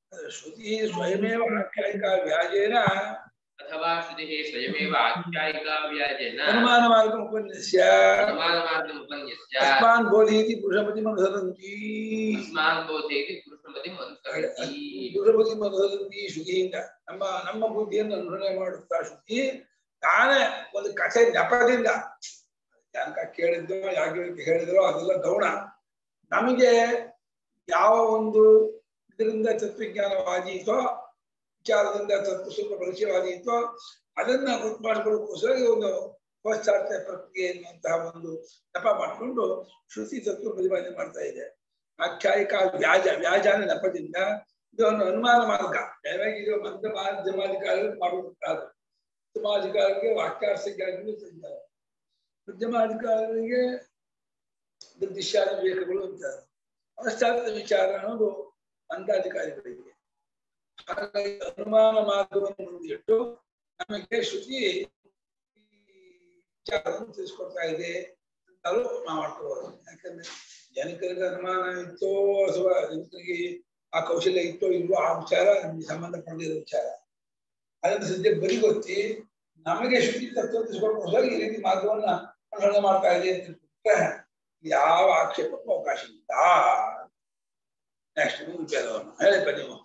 A: ಶ್ರುತಿ ಸ್ವಯಮೇವ ಆಖ್ಯಾಯಿಕಾ ವ್ಯಾಜೇನ
C: अथवा श्रुतिः स्वयमेव आख्यायिका व्याजेन
A: ಅನುಮಾನಮಾರ್ಗಂ ಉಪನ್ಯಸ್ಯ
C: अनुमानमार्गम् उपन्यस्य
A: ಅಸ್ಮಾನ್ ಬೋಧೀತಿ ಪುರುಷಪತಿ ಮನುಸರಂತಿ
C: अस्मान् बोधयति पुरुषमतिम् अनुसरति
A: ಪುರುಷಪತಿ ಮನುಸರಂತಿ ಶ್ರುತಿಯಿಂದ ನಮ್ಮ ನಮ್ಮ ಬುದ್ಧಿಯನ್ನು ಅನುಸರಣೆ ಮಾಡುತ್ತಾ ಶ್ರುತಿ ತಾನೇ ಒಂದು ಕಥೆ ನೆಪದಿಂದ ಯಾಕ ಕೇಳಿದ್ದೋ ಯಾಕೆ ಹೇಳಿದ್ರೋ ಅದೆಲ್ಲ ಗೌಣ ನಮಗೆ ಯಾವ ಒಂದು ಇದರಿಂದ ತತ್ವಜ್ಞಾನವಾದೀತೋ ವಿಚಾರದಿಂದ ತತ್ವ ಸ್ವಲ್ಪ ಪರಿಚಯವಾದೀತೋ ಅದನ್ನ ಗೊತ್ತು ಮಾಡಿಕೊಳ್ಳೋಕ್ಕೋಸ್ಕರ ಈ ಒಂದು ಪಶ್ಚಾತ್ಯ ಪ್ರಕ್ರಿಯೆ ಎನ್ನುವಂತಹ ಒಂದು ನೆಪ ಮಾಡಿಕೊಂಡು ಶ್ರುತಿ ತತ್ವ ಪ್ರತಿಪಾದನೆ ಮಾಡ್ತಾ ಇದೆ ಆಖ್ಯಾಯಿಕ ವ್ಯಾಜ ವ್ಯಾಜ ಅಂದ್ರೆ ನೆಪದಿಂದ ಇದು ಒಂದು ಅನುಮಾನ ಮಾರ್ಗ ದಯವಾಗಿ ಇದು ಮಂತ್ರ ಮಾಧ್ಯಮಾಧಿಕಾರಿಗಳು ಮಾಡುವಂತಹದ್ದು ಉತ್ತಮಾಧಿಕಾರಿಗೆ ವಾಕ್ಯಾರ್ಥಜ್ಞಾನಿಗಳು ತಂದಿದ್ದಾರೆ ಮಧ್ಯಮಾಧಿಕಾರಿಗೆ ದೃಶ್ಯಾನ ವಿವೇಕಗಳು ಅಂತಾರೆ ಪಾಶ್ಚಾತ್ಯ ವಿಚಾರ ಅನ್ನೋದು ಮಂತ್ರಾಧಿಕಾರಿಗಳಿಗೆ ಹಾಗಾಗಿ ಅನುಮಾನ ಮಾರ್ಗವನ್ನು ಮುಂದಿಟ್ಟು ನಮಗೆ ಶ್ರುತಿ ಈ ವಿಚಾರವನ್ನು ತಿಳಿಸ್ಕೊಡ್ತಾ ಇದೆ ಅಂತಲೂ ನಾವು ಮಾಡ್ಕೋಬಹುದು ಯಾಕಂದ್ರೆ ಜನಕರಿಗೆ ಅನುಮಾನ ಇತ್ತೋ ಅಥವಾ ಜನಕರಿಗೆ ಆ ಕೌಶಲ್ಯ ಇತ್ತೋ ಇಲ್ವೋ ಆ ವಿಚಾರ ನಮ್ಗೆ ಸಂಬಂಧಪಟ್ಟಿರೋ ವಿಚಾರ ಅದನ್ನು ಸದ್ಯ ಬರಿಗೊತ್ತಿ ನಮಗೆ ಶ್ರುತಿ ತತ್ವ ತಿಳಿಸ್ಕೊಡ್ಕೋಸ್ಕರ ಈ ರೀತಿ ಮಾರ್ಗವನ್ನ ಅನುಸರಣೆ ಮಾಡ್ತಾ ಇದೆ ಅಂತ ತಿಳ್ಕೊಂಡ್ರೆ ಯಾವ ಆಕ್ಷೇಪಕ್ಕೂ ಅವಕಾಶ ಇಲ್ಲ ನೆಕ್ಸ್ಟ್ ವಿಚಾರವನ್ನು ಹೇಳಪ್ಪ ನೀವು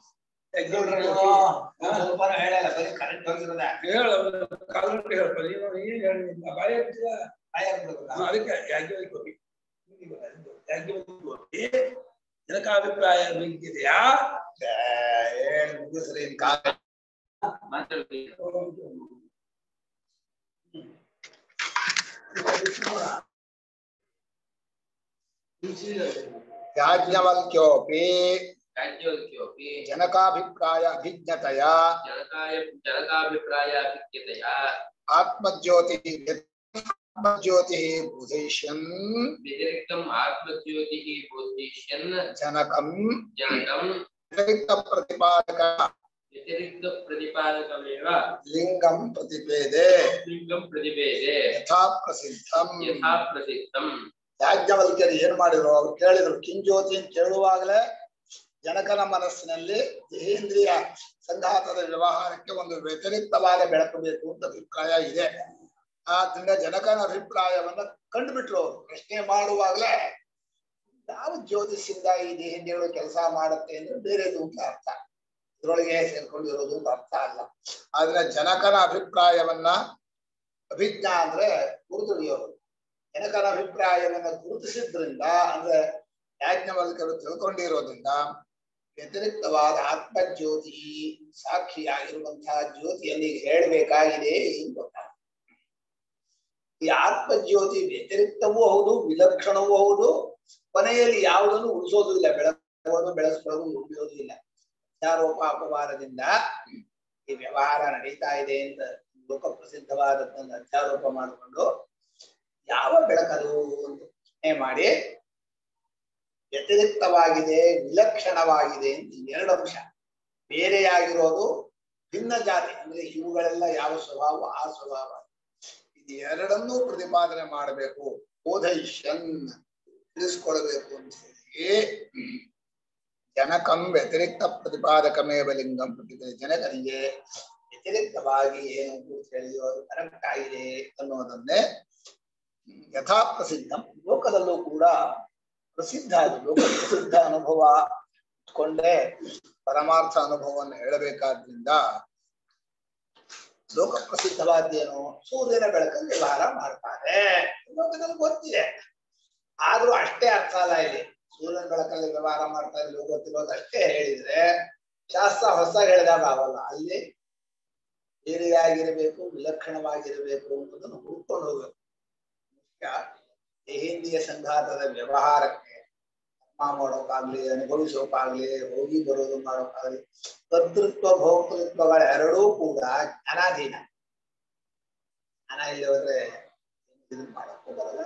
D: ಸ್ವಲ್ಪ ಹೇಳಲ್ಲ ಬರೀ ಕರೆಂಟ್ ಹೋಗಿರೋದ
A: ಹೇಳ ಕಾಲಕ್ಕೆ ಹೇಳಪ್ಪ ನೀನು ಏನ್ ಹೇಳಿ ಬಾಯ ಬಿಟ್ಟಿಲ್ಲ ಹಾ, ಅದಕ್ಕೆ ಯಾಕೆ ಹೋಗಿ ಯಾಕೆ ಹೋಗಿ ಜನಕಾಭಿಪ್ರಾಯ ಬಿದ್ದಿದೆಯಾ
D: ಹೇಳಿ ಮುಗಿಸ್ರಿ ಇನ್ ಕಾಲ
C: ಮಾತಾಡ್ತೀನಿ
D: ಯಾಜ್ಞವಲ್ಕ್ಯೋಪಿ
C: राज्योऽपि
D: ಜನಕಾಭಿಪ್ರಾಯ ಅಭಿಜ್ಞತೆಯ
C: जनकाय जनकाभिप्रायाभिज्ञतया
D: ಆತ್ಮಜ್ಯೋತಿ ಆತ್ಮಜ್ಯೋತಿ ಬುಧೈಷ್ಯನ್
C: व्यतिरिक्तम् आत्मज्योतिः बोधिष्यन्
D: ಜನಕಂ
C: जनकम्
D: ವ್ಯತಿರಿಕ್ತ ಪ್ರತಿಪಾದಕ
C: व्यतिरिक्तप्रतिपादकमेव
D: ಲಿಂಗಂ ಪ್ರತಿಪೇದೆ
C: लिङ्गं प्रतिवेदे
D: ಯಥಾ ಪ್ರಸಿದ್ಧಂ
C: यथा प्रसिद्धम्
D: ಯಾಜ್ಞವಲ್ಕ್ಯರು ಏನ್ ಮಾಡಿದ್ರು ಅವ್ರು ಕೇಳಿದ್ರು ಕಿಂಜ್ಯೋತಿ ಅಂತ ಕೇಳುವಾಗಲೇ ಜನಕನ ಮನಸ್ಸಿನಲ್ಲಿ ದೇಹೇಂದ್ರಿಯ ಸಂಘಾತದ ವ್ಯವಹಾರಕ್ಕೆ ಒಂದು ವ್ಯತಿರಿಕ್ತವಾದ ಬೆಳಕು ಬೇಕು ಅಂತ ಅಭಿಪ್ರಾಯ ಇದೆ ಆದ್ರಿಂದ ಜನಕನ ಅಭಿಪ್ರಾಯವನ್ನ ಕಂಡುಬಿಟ್ರು ಅವರು ಪ್ರಶ್ನೆ ಮಾಡುವಾಗಲೇ ಯಾವ ಜ್ಯೋತಿಷಿಂದ ಈ ದೇಹೇಂದ್ರಿಯಗಳು ಕೆಲಸ ಮಾಡುತ್ತೆ ಅಂದ್ರೆ ಬೇರೆದು ಅಂತ ಅರ್ಥ ಇದ್ರೊಳಗೆ ಸೇರ್ಕೊಂಡಿರೋದು ಅಂತ ಅರ್ಥ ಅಲ್ಲ ಆದ್ರೆ ಜನಕನ ಅಭಿಪ್ರಾಯವನ್ನ ಅಭಿಜ್ಞಾ ಅಂದ್ರೆ ಗುರುತುಳಿಯೋರು ಜನಕನ ಅಭಿಪ್ರಾಯವನ್ನ ಗುರುತಿಸಿದ್ರಿಂದ ಅಂದ್ರೆ ಯಾಜ್ಞವಲ್ಕರು ತಿಳ್ಕೊಂಡಿರೋದ್ರಿಂದ ವ್ಯತಿರಿಕ್ತವಾದ ಆತ್ಮಜ್ಯೋತಿ ಸಾಕ್ಷಿಯಾಗಿರುವಂತಹ ಜ್ಯೋತಿಯಲ್ಲಿ ಹೇಳಬೇಕಾಗಿದೆ ಎಂದು ಗೊತ್ತಾಗ್ತದೆ. ಈ ಆತ್ಮಜ್ಯೋತಿ ವ್ಯತಿರಿಕ್ತವೂ ಹೌದು ವಿಲಕ್ಷಣವೂ ಹೌದು ಕೊನೆಯಲ್ಲಿ ಯಾವುದನ್ನು ಉಳಿಸೋದು ಇಲ್ಲ ಬೆಳಗೋದು ಬೆಳೆಸ್ಕೊಳ್ಳೋದು ಉಳಿಯೋದು ಇಲ್ಲ ಅಧ್ಯಾರೋಪ ಅಪವಾದದಿಂದ ಈ ವ್ಯವಹಾರ ನಡೀತಾ ಇದೆ ಅಂತ ಲೋಕ ಪ್ರಸಿದ್ಧವಾದದ್ದನ್ನು ಅಧ್ಯಾರೋಪ ಮಾಡಿಕೊಂಡು ಯಾವ ಬೆಳಕದು ಅಂತ ಪ್ರಶ್ನೆ ಮಾಡಿ ವ್ಯತಿರಿಕ್ತವಾಗಿದೆ ವಿಲಕ್ಷಣವಾಗಿದೆ ಅಂತ ಎರಡು ಅಂಶ ಬೇರೆಯಾಗಿರೋದು ಭಿನ್ನ ಜಾತಿ ಅಂದ್ರೆ ಇವುಗಳೆಲ್ಲ ಯಾವ ಸ್ವಭಾವ ಆ ಸ್ವಭಾವ ಇದು ಎರಡನ್ನೂ ಪ್ರತಿಪಾದನೆ ಮಾಡಬೇಕು ಬೋಧೈಷ್ಯನ್ ತಿಳಿಸ್ಕೊಳ್ಬೇಕು ಅಂತ ಹೇಳಿ ಜನಕಂ ವ್ಯತಿರಿಕ್ತ ಪ್ರತಿಪಾದಕಮೇವ ಲಿಂಗಂ ಪ್ರತಿಪಾದ ಜನಕನಿಗೆ ವ್ಯತಿರಿಕ್ತವಾಗಿ ಏನು ಅಂತ ಹೇಳಿದೆಯೋ ಅದು ಕರೆಕ್ಟ್ ಆಗಿದೆ ಅನ್ನೋದನ್ನೇ ಯಥಾ ಪ್ರಸಿದ್ಧ ಲೋಕದಲ್ಲೂ ಕೂಡ ಪ್ರಸಿದ್ಧ ಅದು ಲೋಕ ಪ್ರಸಿದ್ಧ ಅನುಭವ ಇಟ್ಕೊಂಡೇ ಪರಮಾರ್ಥ ಅನುಭವವನ್ನು ಹೇಳಬೇಕಾದ್ರಿಂದ ಲೋಕ ಪ್ರಸಿದ್ಧವಾದ್ದೇನು ಸೂರ್ಯನ ಬೆಳಕಲ್ಲಿ ವ್ಯವಹಾರ ಮಾಡ್ತಾರೆ ಲೋಕದಲ್ಲಿ ಗೊತ್ತಿದೆ ಆದ್ರೂ ಅಷ್ಟೇ ಅರ್ಥ ಅಲ್ಲ ಇಲ್ಲಿ ಸೂರ್ಯನ ಬೆಳಕಲ್ಲಿ ವ್ಯವಹಾರ ಮಾಡ್ತಾರೆ ಲೋಕ ಗೊತ್ತಿರೋದು ಅಷ್ಟೇ ಹೇಳಿದ್ರೆ ಶಾಸ್ತ್ರ ಹೊಸ ಹೇಳಿದಾಗ ಆಗಲ್ಲ ಅಲ್ಲಿ ಬೇರೆಯಾಗಿರಬೇಕು ವಿಲಕ್ಷಣವಾಗಿರಬೇಕು ಅನ್ನೋದನ್ನು ಹುಡ್ಕೊಂಡು ಹೋಗ್ಬೇಕು ಮುಖ್ಯ ದೇಹೇಂದ್ರಿಯ ಸಂಘಾತದ ವ್ಯವಹಾರಕ್ಕೆ ಕರ್ಮ ಮಾಡೋಕ್ಕಾಗ್ಲಿ ಅನುಭವಿಸೋಕಾಗ್ಲಿ ಹೋಗಿ ಬರೋದು ಮಾಡೋಕ್ಕಾಗ್ಲಿ ಕರ್ತೃತ್ವ ಭೋಕ್ತೃತ್ವಗಳ ಎರಡೂ ಕೂಡ ಜ್ಞಾನಾಧೀನ ಜ್ಞಾನ ಇಲ್ಲಿ ಹೋದ್ರೆ ಇದನ್ನ ಮಾಡಕ್ಕೂ ಬರಲ್ಲ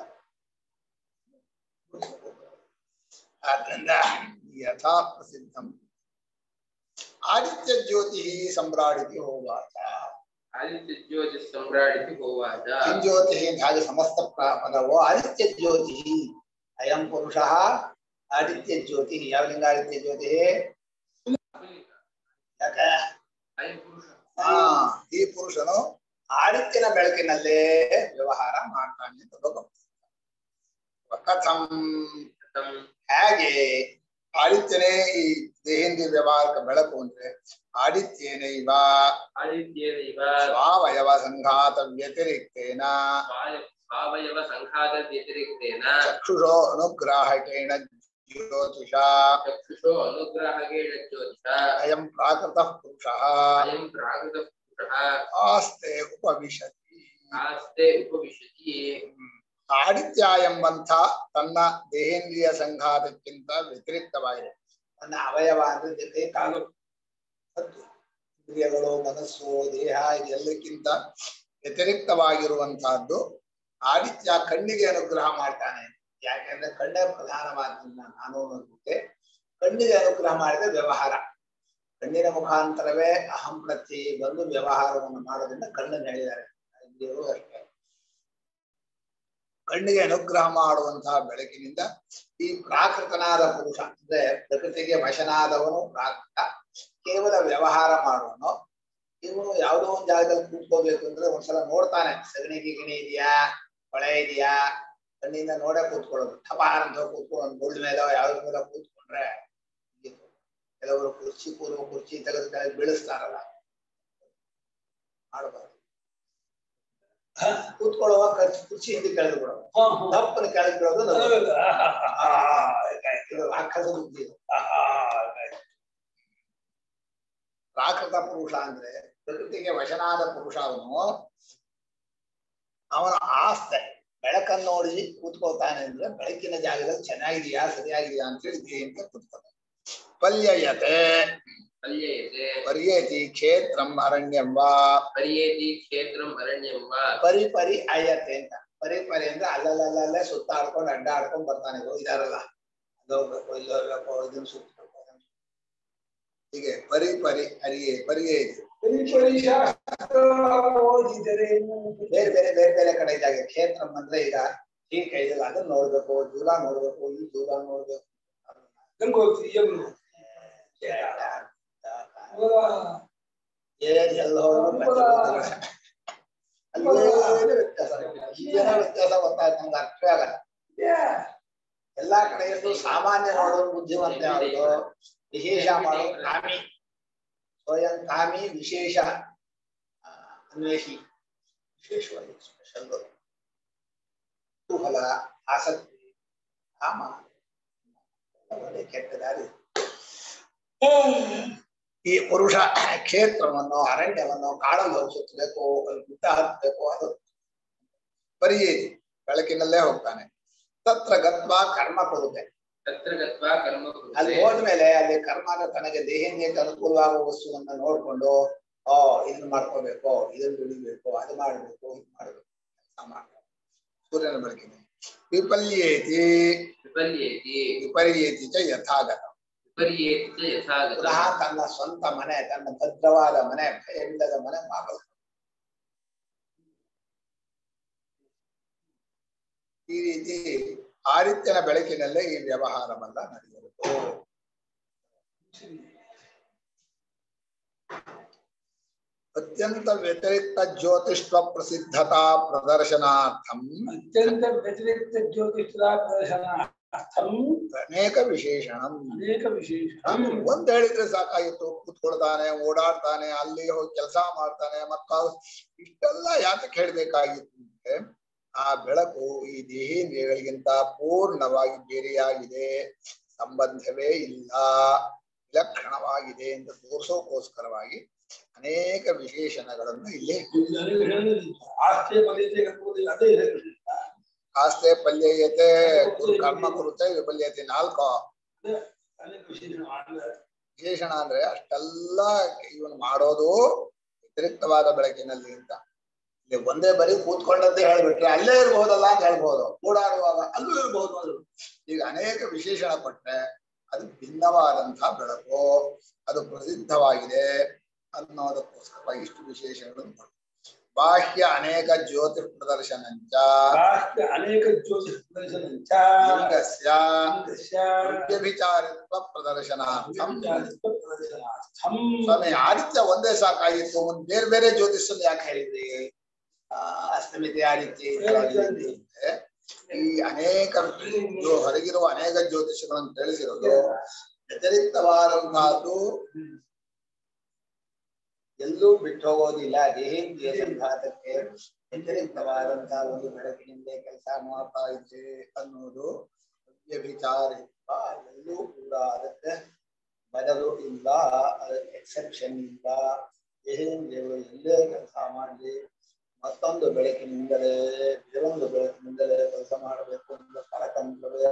D: ಆದ್ರಿಂದ ಯಥಾ ಪ್ರಸಿದ್ಧಂ ಆದಿತ್ಯ ಜ್ಯೋತಿ ಸಂಭ್ರಾಡಿತಿ ಹೋಗಾಚ
C: आदित्य ज्योतिः सम्राडिति होवाच
D: ಜ್ಯೋತಿ ಹಾಗೆ ಸಮಸ್ತ ಪ್ರ- ಪದವು ಆದಿತ್ಯ ಜ್ಯೋತಿ ಅಯಂ ಪುರುಷ ಆದಿತ್ಯ ಜ್ಯೋತಿ ಯಾವ ಲಿಂಗ ಆದಿತ್ಯ ಜ್ಯೋತಿ ಯಾಕೆ
C: ಅಯಂ ಪುರುಷ
D: ಆ ಈ ಪುರುಷನು ಆದಿತ್ಯನ ಬೆಳಕಿನಲ್ಲೇ ವ್ಯವಹಾರ ಮಾಡ್ತಾನೆ ಅಂತ ಭಗವಂತ ಕಥಂ
C: ಕಥಂ
D: ಹೇಗೆ ಆದಿತ್ಯನೇ ಈ ದೇಹೇಂದ್ರಿಯ ವ್ಯವಹಾರಕ ಬೆಳಕು ಅಂದ್ರೆ ಆದಿತ್ಯೇನ ಇವ
C: ಆದಿತ್ಯೇನ ಇವ
D: ಸ್ವಾವಯವ ಸಂಘಾತ ವ್ಯತಿರಿಕ್ತೇನ
C: ಸ್ವಾಯ- ಸಾವಯವ ಸಂಘಾತ ವ್ಯತಿರಿಕ್ತೇನ
D: ಚಕ್ಷುಷೋ ಅನುಗ್ರಾಹಕೇಣ ಜ್ಯೋತಿಷ
C: ಚಕ್ಷುಷೋ ಅನುಗ್ರಾಹಕೇಣ ಜ್ಯೋತಿಷ
D: ಅಯಂ ಪ್ರಾಕೃತ ಪುರುಷ
C: ಅಯಂ ಪ್ರಾಕೃತ ಪುರುಷಃ
D: ಆಸ್ತೆ ಉಪವಿಶತಿ
C: ಆಸ್ತೆ ಉಪವಿಶತಿ
D: ಆದಿತ್ಯ ಎಂಬಂಥ ತನ್ನ ದೇಹೇಂದ್ರಿಯ ಸಂಘಾತಕ್ಕಿಂತ ವ್ಯತಿರಿಕ್ತವಾಗಿದೆ ನನ್ನ ಅವಯವ ಅಂದ್ರೆ ಜೊತೆ ಕಾಲು ಮತ್ತು ಇಂದ್ರಿಯಗಳು ಮನಸ್ಸು ದೇಹ ಇದೆಲ್ಲಕ್ಕಿಂತ ವ್ಯತಿರಿಕ್ತವಾಗಿರುವಂತಹದ್ದು ಆದಿತ್ಯ ಕಣ್ಣಿಗೆ ಅನುಗ್ರಹ ಮಾಡ್ತಾನೆ ಯಾಕೆಂದ್ರೆ ಕಣ್ಣೇ ಪ್ರಧಾನವಾದ್ರಿಂದ ನಾನು ಅನ್ನೋದಕ್ಕೆ ಕಣ್ಣಿಗೆ ಅನುಗ್ರಹ ಮಾಡಿದ ವ್ಯವಹಾರ ಕಣ್ಣಿನ ಮುಖಾಂತರವೇ ಅಹಂ ಪ್ರತಿ ಬಂದು ವ್ಯವಹಾರವನ್ನು ಮಾಡೋದ್ರಿಂದ ಕಣ್ಣನ್ನು ಹೇಳಿದ್ದಾರೆ ಇಂದ್ರಿಯಗಳು ಅಷ್ಟೇ ಕಣ್ಣಿಗೆ ಅನುಗ್ರಹ ಮಾಡುವಂತಹ ಬೆಳಕಿನಿಂದ ಈ ಪ್ರಾಕೃತನಾದ ಪುರುಷ ಅಂದ್ರೆ ಪ್ರಕೃತಿಗೆ ವಶನಾದವನು ಪ್ರಾಕೃತ ಕೇವಲ ವ್ಯವಹಾರ ಮಾಡುವನು ಇವನು ಯಾವುದೋ ಒಂದು ಜಾಗದಲ್ಲಿ ಕೂತ್ಕೋಬೇಕು ಅಂದ್ರೆ ಒಂದ್ಸಲ ನೋಡ್ತಾನೆ ಸಗಣಿ ಗಿಗಣಿ ಇದೆಯಾ ಕೊಳೆ ಇದೆಯಾ ಕಣ್ಣಿಂದ ನೋಡೇ ಕೂತ್ಕೊಳ್ಳೋದು ಥಪಾರ್ ಅಂತ ಹೋಗಿ ಕೂತ್ಕೊಂಡು ಒಂದು ಮುಳ್ಳು ಮೇಲೆ ಯಾವ್ದ್ರ ಮೇಲೆ ಕೂತ್ಕೊಂಡ್ರೆ ಮುಗೀತು. ಕೆಲವರು ಕುರ್ಚಿ ಕೂರುವ ಕುರ್ಚಿ ತೆಗೆದು ಕೆಳಗೆ ಬೀಳಿಸ್ತಾರಲ್ಲ ಮಾಡಬಾರ್ದು ಕೂತ್ಕೊಳ್ಳುವಾಗ ಕರ್ಚಿ ಕುರ್ಚಿ ಹಿಂದೆ ಕೆಳಗೆ ಬಿಡೋದು
A: ಹಾ, ಹಾ.
D: ದಪ್ಪನ ಕೆಳಗೆ ಬಿಡೋದು ನಗು.
A: ಅದಲ್ಲ.
D: ಆ, ಇದು ರಾಕ್ಷಸ ಬುದ್ಧಿ ಇದು. ಪ್ರಾಕೃತ ಪುರುಷ ಅಂದ್ರೆ ಪ್ರಕೃತಿಗೆ ವಶನಾದ ಪುರುಷ ಅವನು ಅವನ ಆಸ್ತೆ ಬೆಳಕನ್ನು ನೋಡಿ ಕೂತ್ಕೊಳ್ತಾನೆ ಅಂದ್ರೆ ಬೆಳಕಿನ ಜಾಗದಲ್ಲಿ ಚೆನ್ನಾಗಿದೆಯಾ ಸರಿಯಾಗಿದೆಯಾ ಅಂತ ಹೇಳಿ ದೇಹಿಂದ ಕೂತ್ಕೊತಾನೆ ಪಲ್ಯಯತೆ
C: ಪಲ್ಯಯತೆ
D: ಪರ್ಯೇತಿ ಕ್ಷೇತ್ರಂ ಅರಣ್ಯಂ ವಾ
C: ಪರ್ಯೇತಿ ಕ್ಷೇತ್ರಂ ಅರಣ್ಯಂ ವಾ
D: ಪರಿ ಪರಿ ಅಯ್ಯತೆ ಅಂತ ಪರಿ ಪರಿ ಅಂದ್ರೆ ಅಲ್ಲಲ್ಲಲ್ಲೇ ಸುತ್ತಾಡ್ಕೊಂಡು ಅಡ್ಡಾಡ್ಕೊಂಡು ಬರ್ತಾನೆ ಇವ್ರು ಇದಾರಲ್ಲ ಅದು ಹೋಗ್ಬೇಕು ಇಲ್ಲಿ ಹೋಗ್ಬೇಕು ಇದನ್ನ ಸುತ್ತಬೇಕು ಹೀಗೆ ಪರಿ ಪರಿ ಅರಿಯೇ ಪರಿಯೇ ಇದೆ
A: ಪರಿ ಪರಿ ಶಾಸ್ತ್ರ ಓದಿದರೆ
D: ಬೇರೆ ಬೇರೆ ಬೇರೆ ಬೇರೆ ಕಡೆ ಇದ್ದಾಗೆ ಕ್ಷೇತ್ರ ಅಂದ್ರೆ ಈಗ ಹೀಗೆ ಕೈದಲ್ಲ ಅದನ್ನ ನೋಡ್ಬೇಕು ದೂರ ನೋಡ್ಬೇಕು ಈ ದೂರ ನೋಡ್ಬೇಕು
A: ಗಂಗೋತ್ರಿ ಯಮುನೆ
D: ಏನ್ ಎಲ್ಲ ಹೋದ್ರು ಪಂಚಭೂತಗಳೇ. ಅಲ್ಲಿ ಏನು ವ್ಯತ್ಯಾಸ ಇಲ್ಲ. ಏನೋ ವ್ಯತ್ಯಾಸ ಗೊತ್ತಾಯ್ತು ನಮ್ಗೆ ಅರ್ಥವೇ ಆಗಲ್ಲ ಎಲ್ಲಾ ಕಡೆಯಲ್ಲೂ ಸಾಮಾನ್ಯ ನೋಡೋದು ಬುದ್ಧಿವಂತ ಯಾವುದು ವಿಶೇಷ ಮಾಡೋದು ಕಾಮಿ ಸ್ವಯಂ ಕಾಮಿ ವಿಶೇಷ ಆ, ಅನ್ವೇಷಿ ವಿಶೇಷವಾಗಿ ಸ್ಪೆಷಲ್ ಕುತೂಹಲ ಆಸಕ್ತಿ ಕಾಮ ಒಳ್ಳೆ ಕೆಟ್ಟ ದಾರಿ ಈ ಪುರುಷ ಕ್ಷೇತ್ರವನ್ನು ಅರಣ್ಯವನ್ನು ಕಾಡಲು ಸುತ್ತಬೇಕು ಅಲ್ಲಿ ಗುಡ್ಡ ಹತ್ತಬೇಕು ಅದು ಪರಿಯೇತಿ ಬೆಳಕಿನಲ್ಲೇ ಹೋಗ್ತಾನೆ ತತ್ರ ಗತ್ವಾ ಕರ್ಮ ಕೊಡುತ್ತೆ
C: ತತ್ರ ಗತ್ವಾ ಕರ್ಮ
D: ಅಲ್ಲಿ
C: ಕುರುತೆ
D: ಹೋದ್ಮೇಲೆ ಅಲ್ಲಿ ಕರ್ಮನ ತನಗೆ ದೇಹೇಂದ್ರಿಯಕ್ಕೆ ಅನುಕೂಲವಾಗುವ ವಸ್ತುವನ್ನ ನೋಡ್ಕೊಂಡು ಓ ಇದನ್ನ ಮಾಡ್ಕೋಬೇಕು ಇದನ್ನ ದುಡಿಬೇಕು ಅದು ಮಾಡ್ಬೇಕು ಇದು ಮಾಡ್ಬೇಕು ಕೆಲಸ ಮಾಡ್ಬೇಕು ಸೂರ್ಯನ ಬೆಳಕಿನ ವಿಪಲ್ಯೇತಿ
C: ವಿಪರ್ಯೇತಿ
D: ವಿಪರ್ಯೇತಿ ಚ ಯಥಾಗತ
C: ವಿಪರ್ಯೇತಿ ಚ ಯಥಾಗತ
D: ಪುನಃ ತನ್ನ ಸ್ವಂತ ಮನೆ ತನ್ನ ಭದ್ರವಾದ ಮನೆ ಭಯವಿಲ್ಲದ ಮನೆ ವಾಪಸ್ ಈ ರೀತಿ ಆದಿತ್ಯನ ಬೆಳಕಿನಲ್ಲೇ ಈ ವ್ಯವಹಾರವೆಲ್ಲ ನಡೆಯುವುದು ಅತ್ಯಂತ ವ್ಯತಿರಿಕ್ತ ಜ್ಯೋತಿಷ್ವ ಪ್ರಸಿದ್ಧತಾ ಪ್ರದರ್ಶನಾರ್ಥಂ
A: ಅತ್ಯಂತ ವ್ಯತಿರಿಕ್ತ ಜ್ಯೋತಿಷ್ಯ ಪ್ರದರ್ಶನಾರ್ಥಂ
D: ಅನೇಕ ವಿಶೇಷಣಂ
A: ಅನೇಕ ವಿಶೇಷ
D: ಒಂದ್ ಹೇಳಿದ್ರೆ ಸಾಕಾಗಿತ್ತು ಕೂತ್ಕೊಳ್ತಾನೆ ಓಡಾಡ್ತಾನೆ ಅಲ್ಲಿ ಹೋಗಿ ಕೆಲಸ ಮಾಡ್ತಾನೆ ಮತ್ತ ಇಷ್ಟೆಲ್ಲ ಯಾತಕ್ಕೆ ಹೇಳ್ಬೇಕಾಗಿತ್ತು ಅಂದ್ರೆ ಆ ಬೆಳಕು ಈ ದೇಹೇಂದ್ರಿಯಗಳಿಗಿಂತ ಪೂರ್ಣವಾಗಿ ಬೇರೆಯಾಗಿದೆ ಸಂಬಂಧವೇ ಇಲ್ಲ ವಿಲಕ್ಷಣವಾಗಿದೆ ಎಂದು ತೋರಿಸೋಕೋಸ್ಕರವಾಗಿ ಅನೇಕ ವಿಶೇಷಣಗಳನ್ನು ಇಲ್ಲಿ
A: ನನಗೆ ಹೇಳಿದ್ರು ಆಸ್ತಿ ಬಲಿತೆ ಎಂಬುದು ಅದೇ ಹೇಳಿದ್ರು
D: ಆಸ್ತೆ ಪಲ್ಯಯತೆ ಕುರು- ಕರ್ಮ ಕುರುತೆ ವಿಪಲ್ಯತೆ ನಾಲ್ಕು
A: ಅನೇಕ ವಿಶೇಷ ಮಾಡಿದ
D: ವಿಶೇಷಣ ಅಂದ್ರೆ ಅಷ್ಟೆಲ್ಲ ಇವನು ಮಾಡೋದು ವ್ಯತಿರಿಕ್ತವಾದ ಬೆಳಕಿನಲ್ಲಿ ಅಂತ ಇಲ್ಲಿ ಒಂದೇ ಬರೀ ಕೂತ್ಕೊಂಡದ್ದೇ ಹೇಳ್ಬಿಟ್ರೆ ಅಲ್ಲೇ ಇರ್ಬಹುದಲ್ಲ ಅಂತ ಹೇಳ್ಬೋದು ಓಡಾಡುವಾಗ ಅಲ್ಲೂ ಇರ್ಬಹುದು ಅದು ಈಗ ಅನೇಕ ವಿಶೇಷಣ ಕೊಟ್ರೆ ಅದು ಭಿನ್ನವಾದಂತಹ ಬೆಳಕು ಅದು ಪ್ರಸಿದ್ಧವಾಗಿದೆ ಅನ್ನೋದಕ್ಕೋಸ್ಕರವಾಗಿ ಇಷ್ಟು ವಿಶೇಷಗಳನ್ನು ಕೊಟ್ಟು ಬಾಹ್ಯ ಅನೇಕ ಜ್ಯೋತಿ ಪ್ರದರ್ಶನಂಚ
A: ಬಾಹ್ಯ ಅನೇಕ ಜ್ಯೋತಿಷ್ ಪ್ರದರ್ಶನಂಚ
D: ಲಿಂಗಸ್ಯ
A: ಲಿಂಗಸ್ಯ
D: ವ್ಯಭಿಚಾರಿತ್ವ ಪ್ರದರ್ಶನಾರ್ಥಂ
A: ಪ್ರದರ್ಶನಾರ್ಥಂ
D: ಸ್ವಾಮಿ ಆದಿತ್ಯ ಒಂದೇ ಸಾಕಾಗಿತ್ತು ಒಂದ್ ಬೇರೆ ಬೇರೆ ಜ್ಯೋತಿಷನ್ನು ಯಾಕೆ ಹೇಳಿದ್ರಿ ಆ, ಅಸ್ತಮಿತಿ ಆದಿತ್ಯ ಈ ತರ ಹೇಳಿದ್ರಿ ಅಂದ್ರೆ, ಈ ಅನೇಕ ಜೋ- ಹೊರಗಿರುವ ಅನೇಕ ಜ್ಯೋತಿಷಗಳನ್ನು ತಿಳಿಸಿರೋದು ವ್ಯತಿರಿಕ್ತವಾದಂತಹದ್ದು ಎಲ್ಲೂ ಬಿಟ್ಟು ಹೋಗೋದಿಲ್ಲ ದೇಹೇಂದ್ರಿಯ ಸಂಘಾತಕ್ಕೆ ವ್ಯತಿರಿಕ್ತವಾದಂತಹ ಒಂದು ಬೆಳಕಿನಿಂದ ಕೆಲಸ ಮಾಡ್ತಾ ಇದ್ದೆ ಅನ್ನೋದು ವ್ಯಭಿಚಾರಿತ್ವ ಎಲ್ಲೂ ಕೂಡ ಅದಕ್ಕೆ ಬದಲು ಇಲ್ಲ ಅದಕ್ಕೆ ಎಕ್ಸೆಪ್ಷನ್ ಇಲ್ಲ ದೇಹೇಂದ್ರಿಯಗಳು ಎಲ್ಲೇ ಕೆಲಸ ಮಾಡಲಿ ಮತ್ತೊಂದು ಬೆಳಕಿನಿಂದಲೇ ಬೇರೊಂದು ಬೆಳಕಿನಿಂದಲೇ ಕೆಲಸ ಮಾಡಬೇಕು ಅಂತ ಪರತಂತ್ರವೇ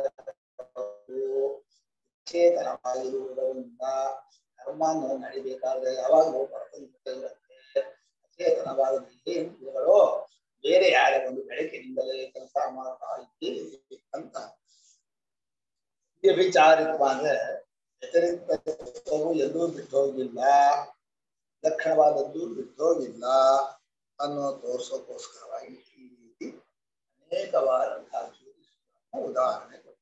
D: ಚೇತನವಾಗಿರುವುದರಿಂದ ಕರ್ಮವನ್ನು ನಡಿಬೇಕಾದ್ರೆ ಯಾವಾಗಲೂ ಪರತಂತ್ರ ಇರುತ್ತೆ ಅಚೇತನವಾದ ದೇಹೇಂದ್ರಿಯಗಳು ಬೇರೆ ಯಾರ ಒಂದು ಬೆಳಕಿನಿಂದಲೇ ಕೆಲಸ ಮಾಡ್ತಾ ಇದ್ದೀವಿ ಅಂತ ವ್ಯಭಿಚಾರಿತ್ವ ಅಂದ್ರೆ ವ್ಯತಿರಿಕ್ತವು ಎಲ್ಲೂ ಬಿಟ್ಟು ಹೋಗಿಲ್ಲ ಲಕ್ಷಣವಾದದ್ದು ಬಿಟ್ಟು ಹೋಗಿಲ್ಲ ಅನ್ನೋ ತೋರ್ಸೋಕೋಸ್ಕರವಾಗಿ ಈ ರೀತಿ ಅನೇಕವಾದಂತಹ ಜ್ಯೋತಿಷಗಳನ್ನು ಉದಾಹರಣೆ ಕೊಟ್ಟಿದ್ದಾರೆ.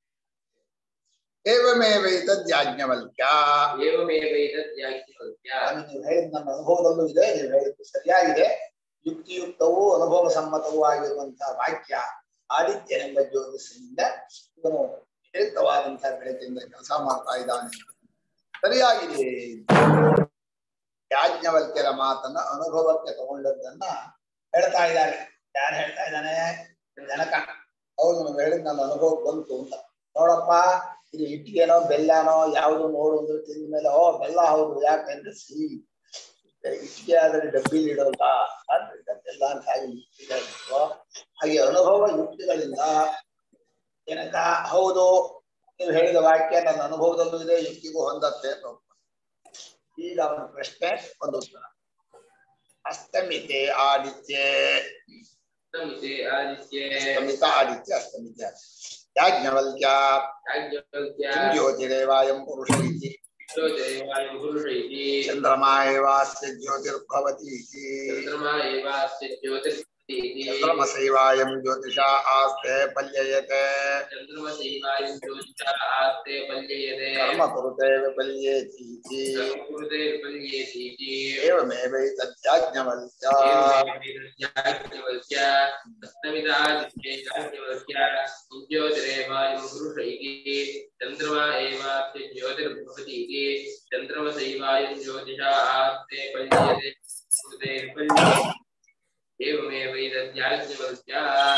D: ಏವಮೇವ ಯಾಜ್ಞವಲ್ಕ್ಯ
C: ಏವಮೇವೈತದ್ಯಾಜ್ಞವಲ್ಕ್ಯ
D: ಸ್ವಾಮಿ ನೀವು ಹೇಳಿದ ನನ್ನ ಅನುಭವದಲ್ಲೂ ಇದೆ ನೀವು ಹೇಳಿದ್ದು ಸರಿಯಾಗಿದೆ ಯುಕ್ತಿಯುಕ್ತವೂ ಅನುಭವ ಸಮ್ಮತವೂ ಆಗಿರುವಂತಹ ವಾಕ್ಯ ಆದಿತ್ಯನೆಂಬ ಜ್ಯೋತಿಷನಿಂದ ಇವನು ವ್ಯತಿರಿಕ್ತವಾದಂತಹ ಬೆಳಕಿಂದ ಕೆಲಸ ಮಾಡ್ತಾ ಇದ್ದಾನೆ ಸರಿಯಾಗಿದೆ ಯಾಜ್ಞವಲ್ಕ್ಯರ ಮಾತನ್ನ ಅನುಭವಕ್ಕೆ ತಗೊಂಡದ್ದನ್ನ ಹೇಳ್ತಾ ಇದ್ದಾರೆ ಯಾರು ಹೇಳ್ತಾ ಇದ್ದಾನೆ ಜನಕ ಹೌದು ನಾವು ಹೇಳಿದ್ ನನ್ನ ಅನುಭವ ಬಂತು ಅಂತ ನೋಡಪ್ಪ ಇದು ಇಟ್ಟಿಗೆನೋ ಬೆಲ್ಲನೋ ಯಾವುದು ನೋಡು ಅಂದ್ರೆ ತಿಂದ ಮೇಲೆ ಓ ಬೆಲ್ಲ ಹೌದು ಯಾಕಂದ್ರೆ ಸಿಹಿ ಇಟ್ಟಿಗೆ ಆದ್ರೆ ಡಬ್ಬಿಲಿ ಇಡೋಲ್ಲ ಆದ್ರಿಂದ ಬೆಲ್ಲ ಅಂತ ಹಾಗೆ ಇಟ್ಟಿಗೆ ಆಗಿತ್ತು. ಹಾಗೆ ಅನುಭವ ಯುಕ್ತಿಗಳಿಂದ ಜನಕ ಹೌದು ನೀವು ಹೇಳಿದ ವಾಕ್ಯ ನನ್ನ ಅನುಭವದಲ್ಲೂ ಇದೆ ಯುಕ್ತಿಗೂ ಹೊಂದತ್ತೆ ಅಂತ ಒಪ್ಕೊಂಡ. ಈಗ ಅವನ ಪ್ರಶ್ನೆ ಒಂದು ಉತ್ತರ ಅಸ್ತಮಿತೆ ಆದಿತ್ಯೆ
C: ನಮಿತೆ ಆದಿತ್ಯೇ
D: ಅಸ್ತಮಿತ ಆದಿತ್ಯ ಅಸ್ತಮಿತ ಯಾಜ್ಞವಲ್ಕ್ಯ
C: ಯಾಜ್ಞವಲ್ಕ್ಯ
D: किं ज्योतिरेवायं पुरुष इति
C: ಜ್ಯೋತಿರೇವಾಯಂ ಪುರುಷ ಇತಿ
D: चन्द्रमा एवास्य ज्योतिर्भवति इति
C: ಚಂದ್ರಮಾ ಏವಾಸ್ಯ ಜ್ಯೋತಿರ್ಭವತಿ ಇತಿ
D: चन्द्रमसैवायं ज्योतिषा आस्ते पल्ययते
C: ಚಂದ್ರಮಸೈವಾಯಂ ಜ್ಯೋತಿಷ ಆಸ್ತೆ ಪಲ್ಯಯತೆ
D: कर्म कुरुते विपल्येति इति
C: ಕರ್ಮಕುರುತೆ ವಿಪಲ್ಯೇತಿ ಇತಿ
D: एवमेवैतद्याज्ञवल्क्य
C: ಯಾಜ್ಞವಲ್ಕ್ಯ ಅಸ್ತಮಿತಾದಿತ್ಯೇ ಯಾಜ್ಞವಲ್ಕ್ಯ ಜ್ಯೋತಿರೇವಾಯಂ ಪುರುಷ ಇತಿ ಚಂದ್ರಮಾ ಏವಾಸ್ಯ ಜ್ಯೋತಿರ್ಭವತಿ ಇತಿ ಚಂದ್ರಮಸೈವಾಯಂ ಜ್ಯೋತಿಷ ಆಸ್ತೆ ಪಲ್ಯಯತೆ ಕೃತೆ ವಿಪಲ್ಯೇತಿ एवमेवैतद्याज्ञवल्क्य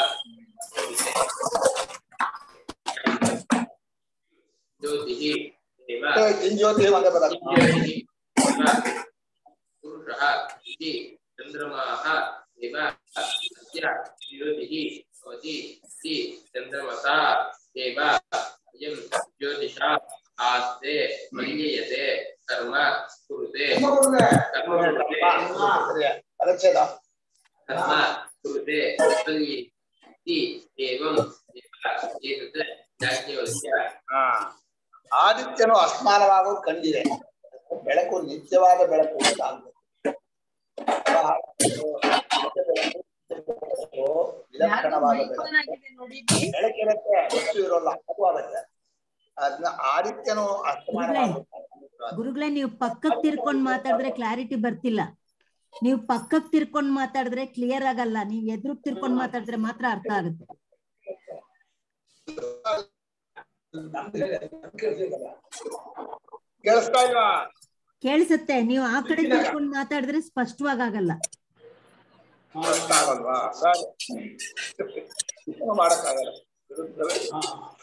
C: ज्योतिः एव
D: किं ज्योतिः मन्दपदम्
C: पुरुषः इति चन्द्रमाः एव अस्य ज्योतिः भवति इति चन्द्रमसा एव अयं ज्योतिषा आस्ते मल्ययते कर्म कुरुते कर्म कुरुते
D: पदच्छेद
C: कर्म कुरुते विपल्येति एवम् एव एतत् याज्ञवल्क्य
D: ಹಾ ಆದಿತ್ಯನು ಅಸ್ಮಾನವಾಗೋದು ಕಂಡಿದೆ ಬೆಳಕು ನಿತ್ಯವಾದ ಬೆಳಕು ಅಂತ ಆಗ್ಬೇಕು ವಿಲಕ್ಷಣವಾದ ಬೆಳಕು ಬೆಳಕಿರುತ್ತೆ ವಸ್ತು ಇರೋಲ್ಲ ಅದು ಆಗುತ್ತೆ ಅದನ್ನ ಆದಿತ್ಯನು ಅಸ್ತಮಾನವಾಗುತ್ತೆ
G: ಗುರುಗಳೇ ನೀವು ಪಕ್ಕಕ್ ತಿರ್ಕೊಂಡ್ ಮಾತಾಡಿದ್ರೆ ಕ್ಲಾರಿಟಿ ಬರ್ತಿಲ್ಲ ನೀವು ಪಕ್ಕಕ್ ತಿರ್ಕೊಂಡ್ ಮಾತಾಡಿದ್ರೆ ಕ್ಲಿಯರ್ ಆಗಲ್ಲ ನೀವ್ ಎದುರು ತಿರ್ಕೊಂಡ್ ಮಾತಾಡಿದ್ರೆ ಮಾತ್ರ ಅರ್ಥ ಆಗುತ್ತೆ
A: ನಮ್ದು ಹೇಳಿ, ನಮ್ಗ್ ಕೇಳ್ಸಿದಲ್ಲ.
D: ಕೇಳಿಸ್ತಾ ಇಲ್ವಾ
G: ಕೇಳಿಸುತ್ತೆ ನೀವು ಆ ಕಡೆ ತಿರ್ಕೊಂಡ್ ಮಾತಾಡಿದ್ರೆ ಸ್ಪಷ್ಟವಾಗಿ ಆಗಲ್ಲ
D: ಕೇಳಿಸ್ತಾ ಆಗಲ್ವಾ ಸರಿ ಏನು ಮಾಡಕ್ಕಾಗಲ್ಲ ವಿರುದ್ಧವೇ
A: ಹಾ.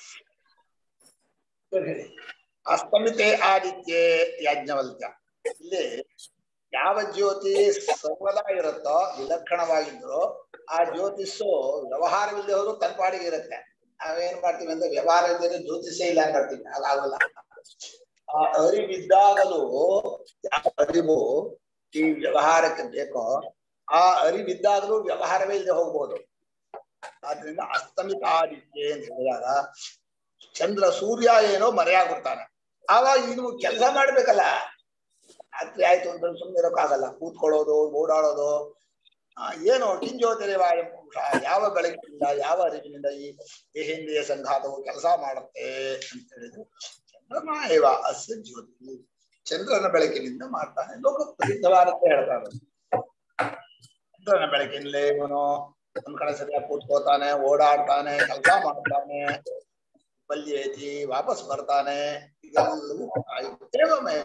A: ಸರಿ ಹೇಳಿ.
D: ಅಸ್ತಮಿತೆ ಆದಿತ್ಯೆ ಯಾಜ್ಞವಲ್ಕ್ಯ ಇಲ್ಲಿ ಯಾವ ಜ್ಯೋತಿ ಸರ್ವದಾ ಇರುತ್ತೋ ವಿಲಕ್ಷಣವಾಗಿದ್ರು ಆ ಜ್ಯೋತಿಷು ವ್ಯವಹಾರವಿಲ್ಲದೆ ಹೋದ್ರು ತನ್ನ ಪಾಡಿಗೆ ಇರುತ್ತೆ ನಾವೇನ್ ಮಾಡ್ತೀವಿ ಅಂದ್ರೆ ವ್ಯವಹಾರ ಇಲ್ಲದೆ ಜ್ಯೋತಿಷೇ ಇಲ್ಲ ಅಂತೀವಿ ಹಾಗಾಗಲ್ಲ ಆ ಅರಿವಿದ್ದಾಗಲೂ ಯಾವ ಅರಿವು ಈ ವ್ಯವಹಾರಕ್ಕೆ ಬೇಕೋ ಆ ಅರಿವಿದ್ದಾಗಲೂ ವ್ಯವಹಾರವೇ ಇಲ್ಲದೆ ಹೋಗ್ಬೋದು ಆದ್ರಿಂದ ಅಸ್ತಮಿತ ಆದಿತ್ಯ ಅಂತ ಹೇಳಿದಾಗ ಚಂದ್ರ ಸೂರ್ಯ ಏನೋ ಮರೆಯಾಗ್ಬಿಡ್ತಾನೆ ಆವಾಗ ಇದು ಕೆಲಸ ಮಾಡ್ಬೇಕಲ್ಲ ರಾತ್ರಿ ಆಯ್ತು ಅಂತ ಸುಮ್ಮನೆ ಇರೋಕ್ಕಾಗಲ್ಲ ಕೂತ್ಕೊಳ್ಳೋದು ಓಡಾಡೋದು ಆ, ಏನು ಕಿಂಜೋತಿರೇವಾಯ ಪುರುಷ ಯಾವ ಬೆಳಕಿನಿಂದ ಯಾವ ಅರಿವಿನಿಂದ ಈ ದೇಹೇಂದ್ರಿಯ ಸಂಘಾತವು ಕೆಲಸ ಮಾಡುತ್ತೆ ಅಂತ ಹೇಳಿದ್ರೆ ಚಂದ್ರಮ ಏವ ಅಸ್ಯ ಜ್ಯೋತಿ ಚಂದ್ರನ ಬೆಳಕಿನಿಂದ ಮಾಡ್ತಾನೆ ಲೋಕ ಪ್ರಸಿದ್ಧವಾದಂತ ಹೇಳ್ತಾರೆ ಚಂದ್ರನ ಬೆಳಕಿನಲ್ಲೇ ಇವನು ಒಂದ್ ಕಡೆ ಸರಿಯಾಗಿ ಕೂತ್ಕೋತಾನೆ ಓಡಾಡ್ತಾನೆ ಕೆಲಸ ಮಾಡ್ತಾನೆ ಬಲ್ಯೇತಿ ವಾಪಸ್ ಬರ್ತಾನೆ ಇದೆಲ್ಲವೂ ದೇವಮಯ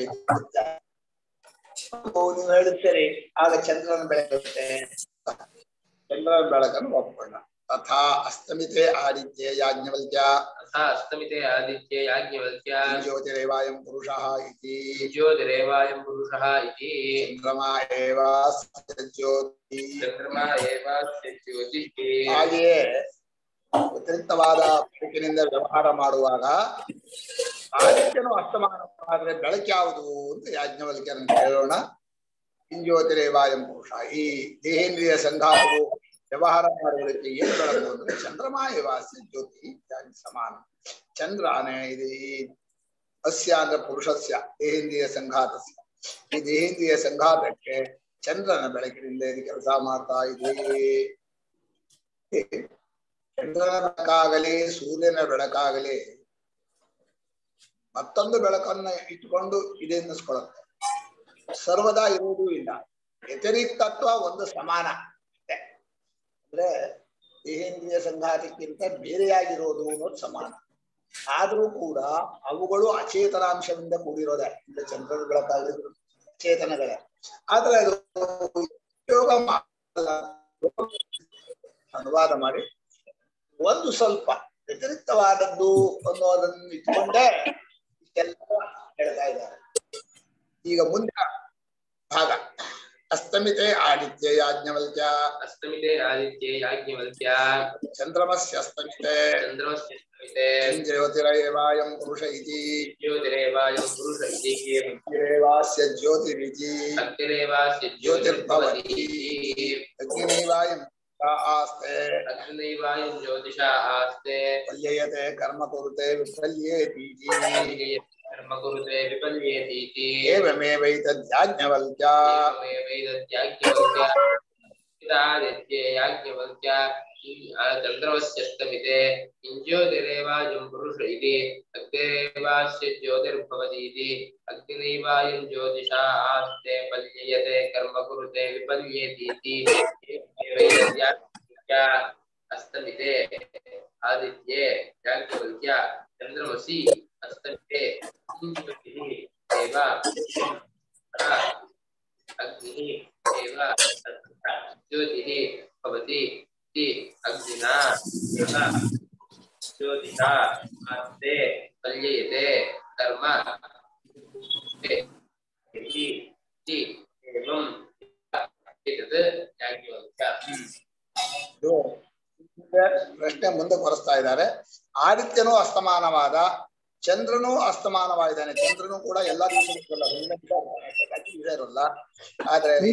D: ನೀವು ಹೇಳುತ್ತೀರಿ ಆಗ ಚಂದ್ರನ ಬೆಳಗುತ್ತೆ ಚಂದ್ರನ ಬೆಳಕನ್ನು ಒಪ್ಕೊಳ್ಳ ತಥಾ ಅಸ್ತಮಿತೆ ಆದಿತ್ಯ ಯಾಜ್ಞವಲ್ಕ್ಯ
C: तथा अस्तमिते आदित्ये याज्ञवल्क्य
D: ಜ್ಯೋತಿರೇವಾಯಂ ಪುರುಷಃ ಇತಿ
C: ज्योतिरेवायं पुरुषः इति
D: ಚಂದ್ರಮ ಏವ ಸ ಜ್ಯೋತಿ
C: चन्द्रमा एव ज्योतिः
D: ಹಾಗೆಯೇ ವ್ಯತಿರಿಕ್ತವಾದ ಬೆಳಕಿನಿಂದ ವ್ಯವಹಾರ ಮಾಡುವಾಗ ಆದಿತ್ಯನು ಅಸ್ತಮಾನವಾದ್ರೆ ಬೆಳಕು ಯಾವುದು ಅಂತ ಯಾಜ್ಞವಲ್ಕ್ಯರನ್ನು ಕೇಳೋಣ ಕಿಂಜ್ಯೋತಿರೇವಾಯಂ ಪುರುಷ ಈ ದೇಹೇಂದ್ರಿಯ ಸಂಘಾತವು ವ್ಯವಹಾರ ಮಾಡುವುದಕ್ಕೆ ಏನು ಬೆಳಕು ಅಂದ್ರೆ ಚಂದ್ರಮ ಏವಾಸ್ಯ ಜ್ಯೋತಿ ಇತ್ಯಾದಿ ಸಮಾನ ಚಂದ್ರನೇ ಇದು ಈ ಅಸ್ಯ ಅಂದ್ರೆ ಪುರುಷಸ್ಯ ದೇಹೇಂದ್ರಿಯ ಸಂಘಾತಸ್ಯ ಈ ದೇಹೇಂದ್ರಿಯ ಸಂಘಾತಕ್ಕೆ ಚಂದ್ರನ ಬೆಳಕಿನಿಂದ ಇದು ಕೆಲಸ ಮಾಡ್ತಾ ಇದೆ ಚಂದ್ರನ ಬೆಳಕಾಗಲಿ ಸೂರ್ಯನ ಬೆಳಕಾಗಲಿ ಮತ್ತೊಂದು ಬೆಳಕನ್ನ ಇಟ್ಟುಕೊಂಡು ಇದೆ ಅನ್ನಿಸ್ಕೊಳ್ಳುತ್ತೆ ಸರ್ವದಾ ಇರುವುದೂ ಇಲ್ಲ ವ್ಯತಿರಿಕ್ತತ್ವ ಒಂದು ಸಮಾನ ಅಷ್ಟೇ ಅಂದ್ರೆ ದೇಹೇಂದ್ರಿಯ ಸಂಘಾತಕ್ಕಿಂತ ಬೇರೆಯಾಗಿರೋದು ಅನ್ನೋದು ಸಮಾನ ಆದ್ರೂ ಕೂಡ ಅವುಗಳು ಅಚೇತನಾಂಶದಿಂದ ಕೂಡಿರೋದೆ ಅಂದ್ರೆ ಚಂದ್ರನ ಬೆಳಕಾಗಲಿ ಚೇತನಗಳೇ ಆದ್ರೆ ಅದು ಉಪಯೋಗ ಮಾಡಲ್ಲ. ಅನುವಾದ ಮಾಡಿ ಒಂದು ಸ್ವಲ್ಪ ವ್ಯತಿರಿಕ್ತವಾದದ್ದು ಅನ್ನೋದನ್ನು ಇಟ್ಕೊಂಡೇ ಇಷ್ಟೆಲ್ಲ ಹೇಳ್ತಾ ಇದ್ದಾರೆ ಈಗ ಮುಂದಿನ ಭಾಗ ಅಸ್ತಮಿತೆ ಆದಿತ್ಯ ಯಾಜ್ಞವಲ್ಕ್ಯ
C: अस्तमिते आदित्ये याज्ञवल्क्य
D: ಚಂದ್ರಮಸ್ಯ ಅಸ್ತಮಿತೆ
C: चन्द्रमस्य स्तमिते
D: ಜ್ಯೋತಿರೇವಾಯಂ ಪುರುಷ ಇತಿ
C: ज्योतिरेवायं पुरुष इति
D: ಜ್ಯೋತಿರೇವಾಸ್ಯ ಜ್ಯೋತಿರಿತಿ
C: अग्निरेवास्य ज्योतिर्भवति
D: ಅಗ್ನಿವಾಯಂ ಆಸ್ತೆ
C: अग्निदैवायं ज्योतिषा आस्ते
D: ಪಲ್ಯಯತೆ ಕರ್ಮ ಕುರುತೆ ವಿಫಲ್ಯೇತಿ
C: कर्म कुरुते विपल्येतीति
D: ಏವಮೇವೈತದ್ಯಾಜ್ಞವಲ್ಕ್ಯ
C: एवमेवैदत्याज्ञवल्क्य याज्ञवल्क्य चन्द्रमस्यस्तमिते ज्योतिरेवायं पुरुष इति अग्निरेवास्य ज्योतिर्भवति इति अग्निदैवायं ज्योतिषा आस्ते पल्ययते कर्म कुरुते विपल्येतीति एवमेवैदत्याज्ञवल्क्य अस्तमिते आदित्ये याज्ञवल्क्य चन्द्रमसि अस्तमिते ज्योतिः एव अग्निः एव ज्योतिः भवति इति अग्निना एव ज्योतिषा आस्ते पल्ययते कर्म इति इति एवं एतत् याज्ञवल्क्य
D: ಇದು ಪ್ರಶ್ನೆ ಮುಂದೆ ಕೊರಸ್ತಾ ಇದ್ದಾರೆ ಆದಿತ್ಯನೂ ಅಸ್ತಮಾನವಾದ ಚಂದ್ರನೂ ಅಸ್ತಮಾನವಾಗಿದ್ದಾನೆ ಚಂದ್ರನು ಕೂಡ ಎಲ್ಲಾ ದಿವಸಕ್ಕಲ್ಲ ದಿವಸ ಇರೋಲ್ಲ ಆದ್ರೆ ಈ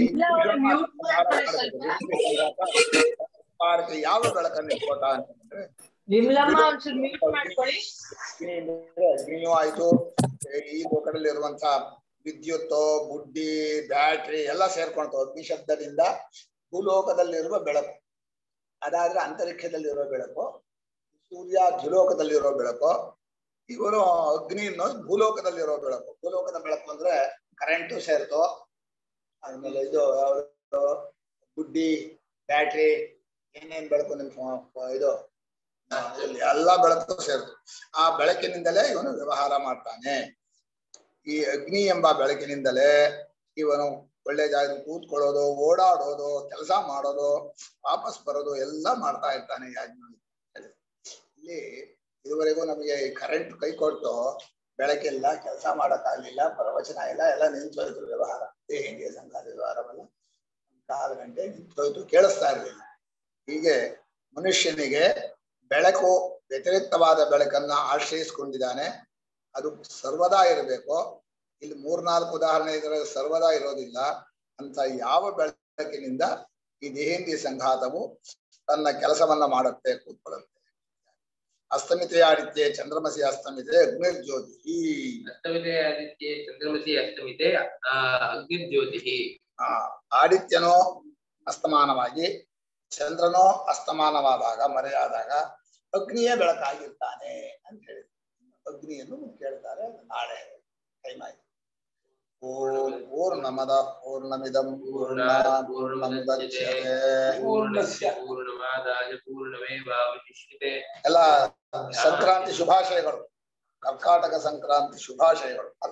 D: ಭಾರತ ಯಾವ ಬೆಳಕನ್ನು ಇಟ್ಕೋತಾ ಅಂತಂದ್ರೆ
J: ವಿಮಲಮ್ಮ ಒಂಚೂರು ಮ್ಯೂಟ್ ಮಾಡ್ಕೊಳ್ಳಿ
D: ಅಗ್ನಿಯೂ ಆಯ್ತು ಈ ಲೋಕದಲ್ಲಿ ಇರುವಂತ ವಿದ್ಯುತ್ ಬುಡ್ಡಿ ಬ್ಯಾಟ್ರಿ ಎಲ್ಲ ಸೇರ್ಕೊಂತು ಅಗ್ನಿ ಶಬ್ದದಿಂದ ಭೂಲೋಕದಲ್ಲಿರುವ ಬೆಳಕು ಅದಾದ್ರೆ ಅಂತರಿಕ್ಷದಲ್ಲಿರೋ ಬೆಳಕು ಸೂರ್ಯ ದ್ವಿಲೋಕದಲ್ಲಿರೋ ಬೆಳಕು ಇವರು ಅಗ್ನಿ ಅನ್ನೋದು ಭೂಲೋಕದಲ್ಲಿರೋ ಬೆಳಕು ಭೂಲೋಕದ ಬೆಳಕು ಅಂದ್ರೆ ಕರೆಂಟು ಸೇರ್ತು ಆದ್ಮೇಲೆ ಇದು ಯಾವ್ದು ಬುಡ್ಡಿ ಬ್ಯಾಟ್ರಿ ಏನೇನ್ ಬೆಳಕು ನಿಮ್ ಫೋ- ಫೋ- ಇದು ಆ, ಇಲ್ಲಿ ಎಲ್ಲಾ ಬೆಳಕು ಸೇರ್ತು ಆ ಬೆಳಕಿನಿಂದಲೇ ಇವನು ವ್ಯವಹಾರ ಮಾಡ್ತಾನೆ ಈ ಅಗ್ನಿ ಎಂಬ ಬೆಳಕಿನಿಂದಲೇ ಇವನು ಒಳ್ಳೆ ಜಾಗದಲ್ಲಿ ಕೂತ್ಕೊಳ್ಳೋದು ಓಡಾಡೋದು ಕೆಲಸ ಮಾಡೋದು ವಾಪಸ್ ಬರೋದು ಎಲ್ಲ ಮಾಡ್ತಾ ಇರ್ತಾನೆ ಯಾಜ್ಞವಲ್ಕ್ಯ ಇಲ್ಲಿ ಇದುವರೆಗೂ ನಮಗೆ ಈ ಕರೆಂಟ್ ಕೈ ಕೊಡ್ತು ಬೆಳಕಿಲ್ಲ ಕೆಲಸ ಮಾಡಕ್ಕಾಗ್ಲಿಲ್ಲ ಪ್ರವಚನ ಇಲ್ಲ ಎಲ್ಲ ನಿಂತೋಯ್ತು ವ್ಯವಹಾರ ದೇಹಿಂಗೆ ಸಂಘದ ವ್ಯವಹಾರವೆಲ್ಲ ಕಾಲು ಗಂಟೆ ನಿಂತೋಯ್ತು ಕೇಳಿಸ್ತಾ ಇರಲಿಲ್ಲ ಹೀಗೆ ಮನುಷ್ಯನಿಗೆ ಬೆಳಕು ವ್ಯತಿರಿಕ್ತವಾದ ಬೆಳಕನ್ನ ಆಶ್ರಯಿಸ್ಕೊಂಡಿದ್ದಾನೆ ಅದು ಸರ್ವದಾ ಇರಬೇಕು ಇಲ್ಲಿ ಮೂರ್ನಾಲ್ಕು ಉದಾಹರಣೆ ಇದ್ರೆ ಸರ್ವದಾ ಇರೋದಿಲ್ಲ ಅಂತ ಯಾವ ಬೆಳಕಿನಿಂದ ಈ ದೇಹೇಂದ್ರಿಯ ಸಂಘಾತವು ತನ್ನ ಕೆಲಸವನ್ನ ಮಾಡುತ್ತೆ ಕೂತ್ಕೊಳ್ಳುತ್ತೆ ಅಸ್ತಮಿತೆ ಆದಿತ್ಯ ಚಂದ್ರಮಸಿ ಅಸ್ತಮಿತೆ ಅಗ್ನಿರ್ಜ್ಯೋತಿ ಈ
C: अस्तमिते आदित्ये चन्द्रमसि अस्तमिते आ, अग्निर्ज्योतिः
D: ಆ ಆದಿತ್ಯನು ಅಸ್ತಮಾನವಾಗಿ ಚಂದ್ರನೋ ಅಸ್ತಮಾನವಾದಾಗ ಮರೆಯಾದಾಗ ಅಗ್ನಿಯೇ ಬೆಳಕಾಗಿರ್ತಾನೆ ಅಂತ ಹೇಳಿದ್ರು ಅಗ್ನಿಯನ್ನು ಕೇಳ್ತಾರೆ ಅದು ನಾಳೆ ಟೈಮ್ ಆಯ್ತು ಓಂ ಪೂರ್ಣಮದ ಪೂರ್ಣಮಿದಂ ಪೂರ್ಣ ಪೂರ್ಣಮುದಚ್ಯತೆ
C: पूर्णस्य पूर्णमादाय पूर्णमेवावशिष्यते
D: ಎಲ್ಲ ಸಂಕ್ರಾಂತಿ ಶುಭಾಶಯಗಳು ಕರ್ಕಾಟಕ ಸಂಕ್ರಾಂತಿ ಶುಭಾಶಯಗಳು ಅತ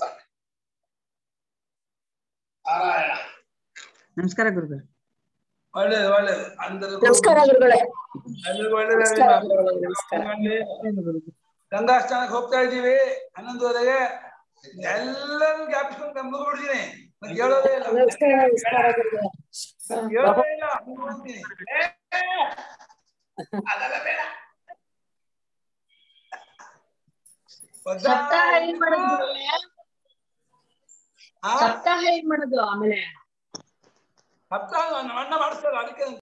D: ನಾರಾಯಣ
B: ನಮಸ್ಕಾರ ಗುರುಗಳು
A: ಒಳ್ಳೇದು ಒಳ್ಳೇದು అందరూ
K: ನಮಸ್ಕಾರ ಗುರುಗಳೇ
A: ಎಲ್ಲರಿಗೂ ಒಳ್ಳೇದಾಗ್ಲಿ.
K: ನಮಸ್ಕಾರ ಗುರುಗಳೇ, ನಮಸ್ಕಾರ.
A: ಗಂಗಾ ಸ್ನಾನಕ್ಕೆ ಹೋಗ್ತಾ ಇದ್ದೀವಿ ಹನ್ನೊಂದುವರೆಗೆ ಎಲ್ಲರೂ ಜ್ಞಾಪಿಸ್ಕೊಂಡು ಮುಗಿಬಿಡ್ತೀನಿ ಮತ್ತೆ ಹೇಳೋದೇ ಇಲ್ಲ
K: ನಮಸ್ಕಾರ ನಮಸ್ಕಾರ ಗುರುಗಳೇ
A: ಹೇಳೋದೇ ಇಲ್ಲ ಮುಗ್ದ್ಬಿಡ್ತೀನಿ. ಏ, ಅದೆಲ್ಲ ಬೇಡ
J: ಸಪ್ತಾಹ ಏನ್ ಮಾಡೋದು ಗುರುಗಳೇ?
A: ಆ?
J: ಸಪ್ತಾಹ ಏನ್ ಮಾಡೋದು ಆಮೇಲೆ
A: ಸಪ್ತಾಹ ನಮ್ಮ ಅಣ್ಣ ಮಾಡಿಸ್ತಾರೆ ಅದಕ್ಕೆ